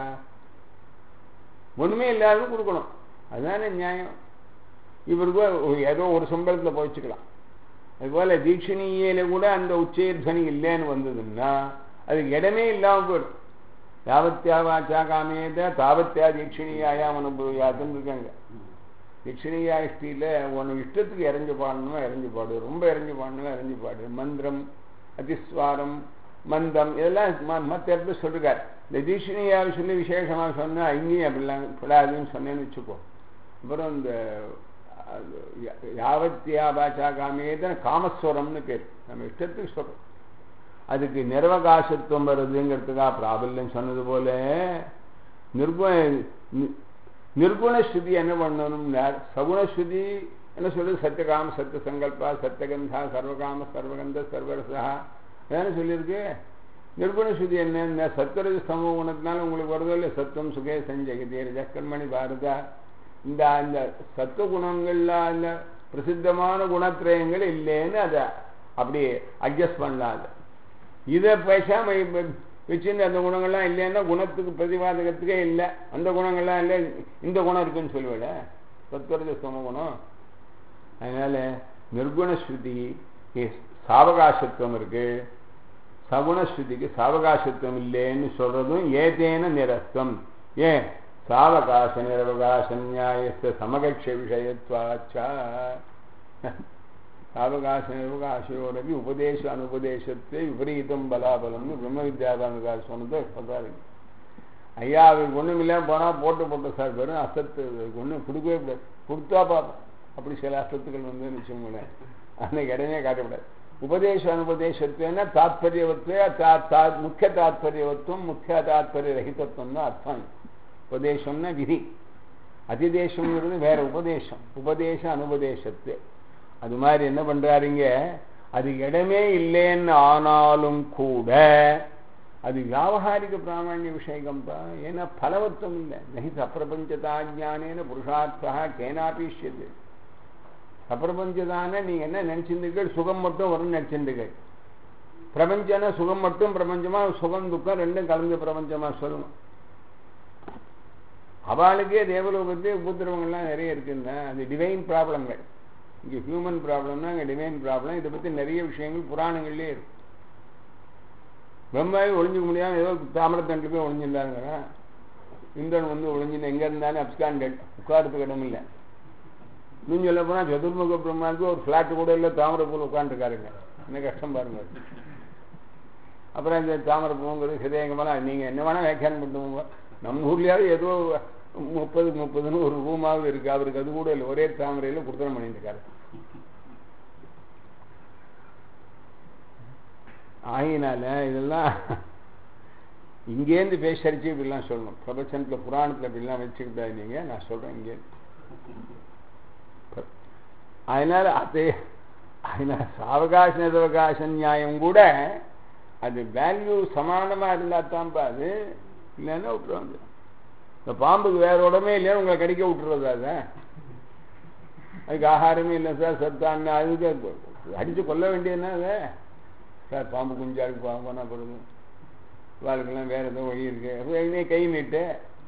ஒன்றுமே இல்லாத கொடுக்கணும் அதுதானே நியாயம் இவருக்கு ஏதோ ஒரு சம்பளத்தில் போயிச்சுக்கலாம் அதுபோல் தீட்சணியில கூட அந்த உச்சேர்தனி இல்லைன்னு வந்ததுன்னா அதுக்கு இடமே இல்லாமல் போயிடும் யாவத்தியா வாச்சா காமேத தாவத்தியா தீட்சணியாயாம் அனுபவியாதுன்னு இருக்காங்க தீட்சணியா இஷ்டியில் உனக்கு இஷ்டத்துக்கு இறங்கி பாடணுமா இறங்கி பாடு ரொம்ப இறங்கி பாடணுமா இறங்கி பாடு மந்திரம் அதிஸ்வாரம் மந்தம் இதெல்லாம் மற்ற இடத்துல சொல்லிருக்காரு இந்த தீட்சணியாவை சொல்லி விசேஷமாக சொன்னால் இங்கேயும் அப்படிலாம் விடாதுன்னு சொன்னேன்னு வச்சுக்கோ அப்புறம் இந்த யாவத்தியா பாஷா காமேதன காமஸ்வரம்னு பேர் நம்ம இஷ்டத்துக்கு சொல்றோம் அதுக்கு நிரவகாசத்துவம் வருதுங்கிறதுக்காக பிராபல்யம் சொன்னது போல நிர்குண நிர்குணஸ்ருதி என்ன பண்ணணும்னா சகுணஸ்ருதி என்ன சொல்லுது சத்தியகாம சத்திய சங்கல்பா சத்தியகந்தா சர்வகாம சர்வகந்த சர்வரசா அதான சொல்லியிருக்கு நிர்குணஸ்ருதி என்ன சத்வரஜ சமூக குணத்தினால உங்களுக்கு வருதோ இல்லை சத்துவம் சுகே சஞ்சகதீர் ஜக்கன்மணி பாரதா இந்த அந்த சத்துவ குணங்கள்ல அந்த பிரசித்தமான குணத்திரயங்கள் இல்லைன்னு அதை அப்படி அட்ஜஸ்ட் பண்ணலாம் இதை பேசாம வச்சுட்டு அந்த குணங்கள்லாம் இல்லைன்னா குணத்துக்கு பிரதிபாதகத்துக்கே இல்லை அந்த குணங்கள்லாம் இல்லை இந்த குணம் இருக்குன்னு சொல்லுவிட சத்வரஜ சம குணம் அதனால நிர்குணஸ்ருதி சாவகாசத்துவம் இருக்கு சகுணஸ்ருதிக்கு சாவகாசத்துவம் இல்லைன்னு சொல்றதும் ஏதேன நிரஸ்தம் ஏன் சாவகாச நிரவகாச நியாயஸ்த சமகட்ச விஷயத்வாச்சா சாவகாச நிரவகாசையோடவி உபதேச அனுபதேசத்தை விபரீதம் பலாபலம்னு பிரம்ம வித்யாதானுக்கார் சொன்னதை சொல்றாரு ஐயா அவருக்கு ஒன்றும் இல்லாமல் போனால் போட்டு போட்டு சார் வெறும் அசத்து ஒன்றும் கொடுக்கவே கூடாது கொடுத்தா பார்ப்போம் அப்படி சில அசத்துக்கள் வந்து வச்சுக்கோங்களேன் அன்னைக்கு இடமே காட்டக்கூடாது உபதேச அனுபதேசத்துவன்னா தாத்பரியவத்துவ முக்கிய தாத்பரியவத்துவம் முக்கிய தாத்பரிய ரஹிதத்துவம் தான் அர்த்தம் உபதேசம்னா விதி அதிதேசம்ங்கிறது வேற உபதேசம் உபதேச அனுபதேசத்து அது மாதிரி என்ன பண்றாருங்க அது இடமே இல்லைன்னு ஆனாலும் கூட அது வியாபகாரிக பிராமணிய விஷயகம்பா ஏன்னா பலவத்தம் இல்லை நகி சப்பிரபஞ்சதா ஜானேன புருஷார்த்தா கேனாபீஷ்யது சப்பிரபஞ்சதான நீங்க என்ன நினைச்சிருந்தீர்கள் சுகம் மட்டும் வரும்னு நினைச்சிருந்தீர்கள் பிரபஞ்சனா சுகம் மட்டும் பிரபஞ்சமா சுகம் துக்கம் ரெண்டும் கலந்து பிரபஞ்சமா சொல்லணும் அவளுக்கே தேவலோகத்தே உபத்திரவங்கள்லாம் நிறைய இருக்குங்க அது டிவைன் ப்ராப்ளங்கள் இங்கே ஹியூமன் ப்ராப்ளம்னா அங்கே டிவைன் ப்ராப்ளம் இதை பற்றி நிறைய விஷயங்கள் புராணங்கள்லேயே இருக்கு பிரம்மாவே ஒளிஞ்சுக்க முடியாமல் ஏதோ தாமிரத்தண்டில் போய் ஒளிஞ்சிருந்தாருங்கிறா இந்திரன் வந்து ஒளிஞ்சுன்னு எங்கே இருந்தாலும் அப்ஸ்காண்டட் உட்காரத்துக்கு இடம் இல்லை இன்னும் சொல்ல போனால் சதுர்முக பிரம்மாவுக்கு ஒரு ஃப்ளாட்டு கூட இல்லை தாமிரப்பூவில் உட்காந்துருக்காருங்க என்ன கஷ்டம் பாருங்க அப்புறம் இந்த தாமிரப்பூங்கிறது ஹிருதயங்கமெல்லாம் நீங்கள் என்ன வேணால் வியாக்கியானம் பண்ணுவோங்க நம்ம ஊர்லேயாவது ஏதோ முப்பது முப்பதுன்னு ஒரு ரூமாவது இருக்கு அவருக்கு அது கூட இல்லை ஒரே தாமரையில் குடுத்தனம் பண்ணிட்டு இருக்காரு ஆகினால இதெல்லாம் இங்கேருந்து பேசரிச்சு இப்படிலாம் சொல்லணும் பிரபஞ்சத்தில் புராணத்தில் இப்படிலாம் வச்சுக்கிட்டா நீங்க நான் சொல்றேன் இங்கே அதனால அதே அதனால சாவகாச நிரவகாச நியாயம் கூட அது வேல்யூ சமானமா இருந்தா தான்ப்பா அது இல்லைன்னா விட்டுருவாங்க இந்த பாம்புக்கு வேற உடமே இல்லையா உங்களை கடிக்க விட்டுறது அதை அதுக்கு ஆகாரமே இல்லை சார் சத்தான்னு அதுக்கு அடித்து கொல்ல வேண்டியதுன்னா அதை சார் பாம்பு குஞ்சாருக்கு பாம்பு போனால் பிறகு வாழ்க்கெல்லாம் வேற ஏதோ வழி இருக்கு கை நீட்டு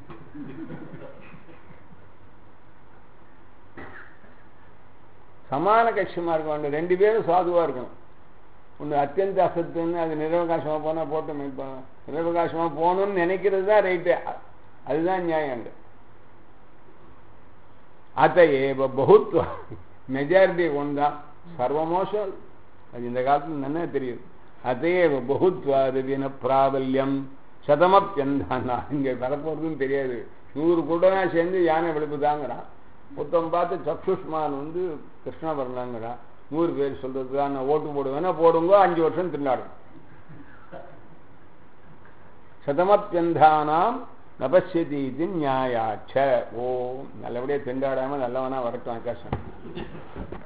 சமான கஷ்டமா இருக்க வேண்டும் ரெண்டு பேரும் சாதுவா இருக்கணும் ஒன்று அத்தியந்த அசத்துன்னு அது நிரவகாசமாக போனால் போட்டோம் இப்போ நிரவகாசமாக போகணும்னு நினைக்கிறது தான் ரைட்டு அதுதான் நியாயம் அங்கே அத்தையேவ பகுத்வ மெஜாரிட்டி ஒன்று தான் சர்வமோசம் அது இந்த காலத்துல நல்லா தெரியுது அத்தையேவ பகுத்வாது வின பிராபல்யம் சதமப்பியந்தானா இங்கே வரப்போறதுன்னு தெரியாது நூறு கூட்டனா சேர்ந்து யானை வெளுப்புதாங்கிறான் புத்தம் பார்த்து சக்ஷுஷ்மான் வந்து கிருஷ்ணவர்ணங்கிறான் நூறு பேர் சொல்றதுக்கு நான் ஓட்டு போடுவேன்னா போடுங்க அஞ்சு வருஷம் திண்டாடும் சதமப்பியந்தானாம் நபசியதி இது நியாயாச்ச ஓ நல்லபடியாக திண்டாடாம நல்லவனா வரட்டும் ஆகாசம்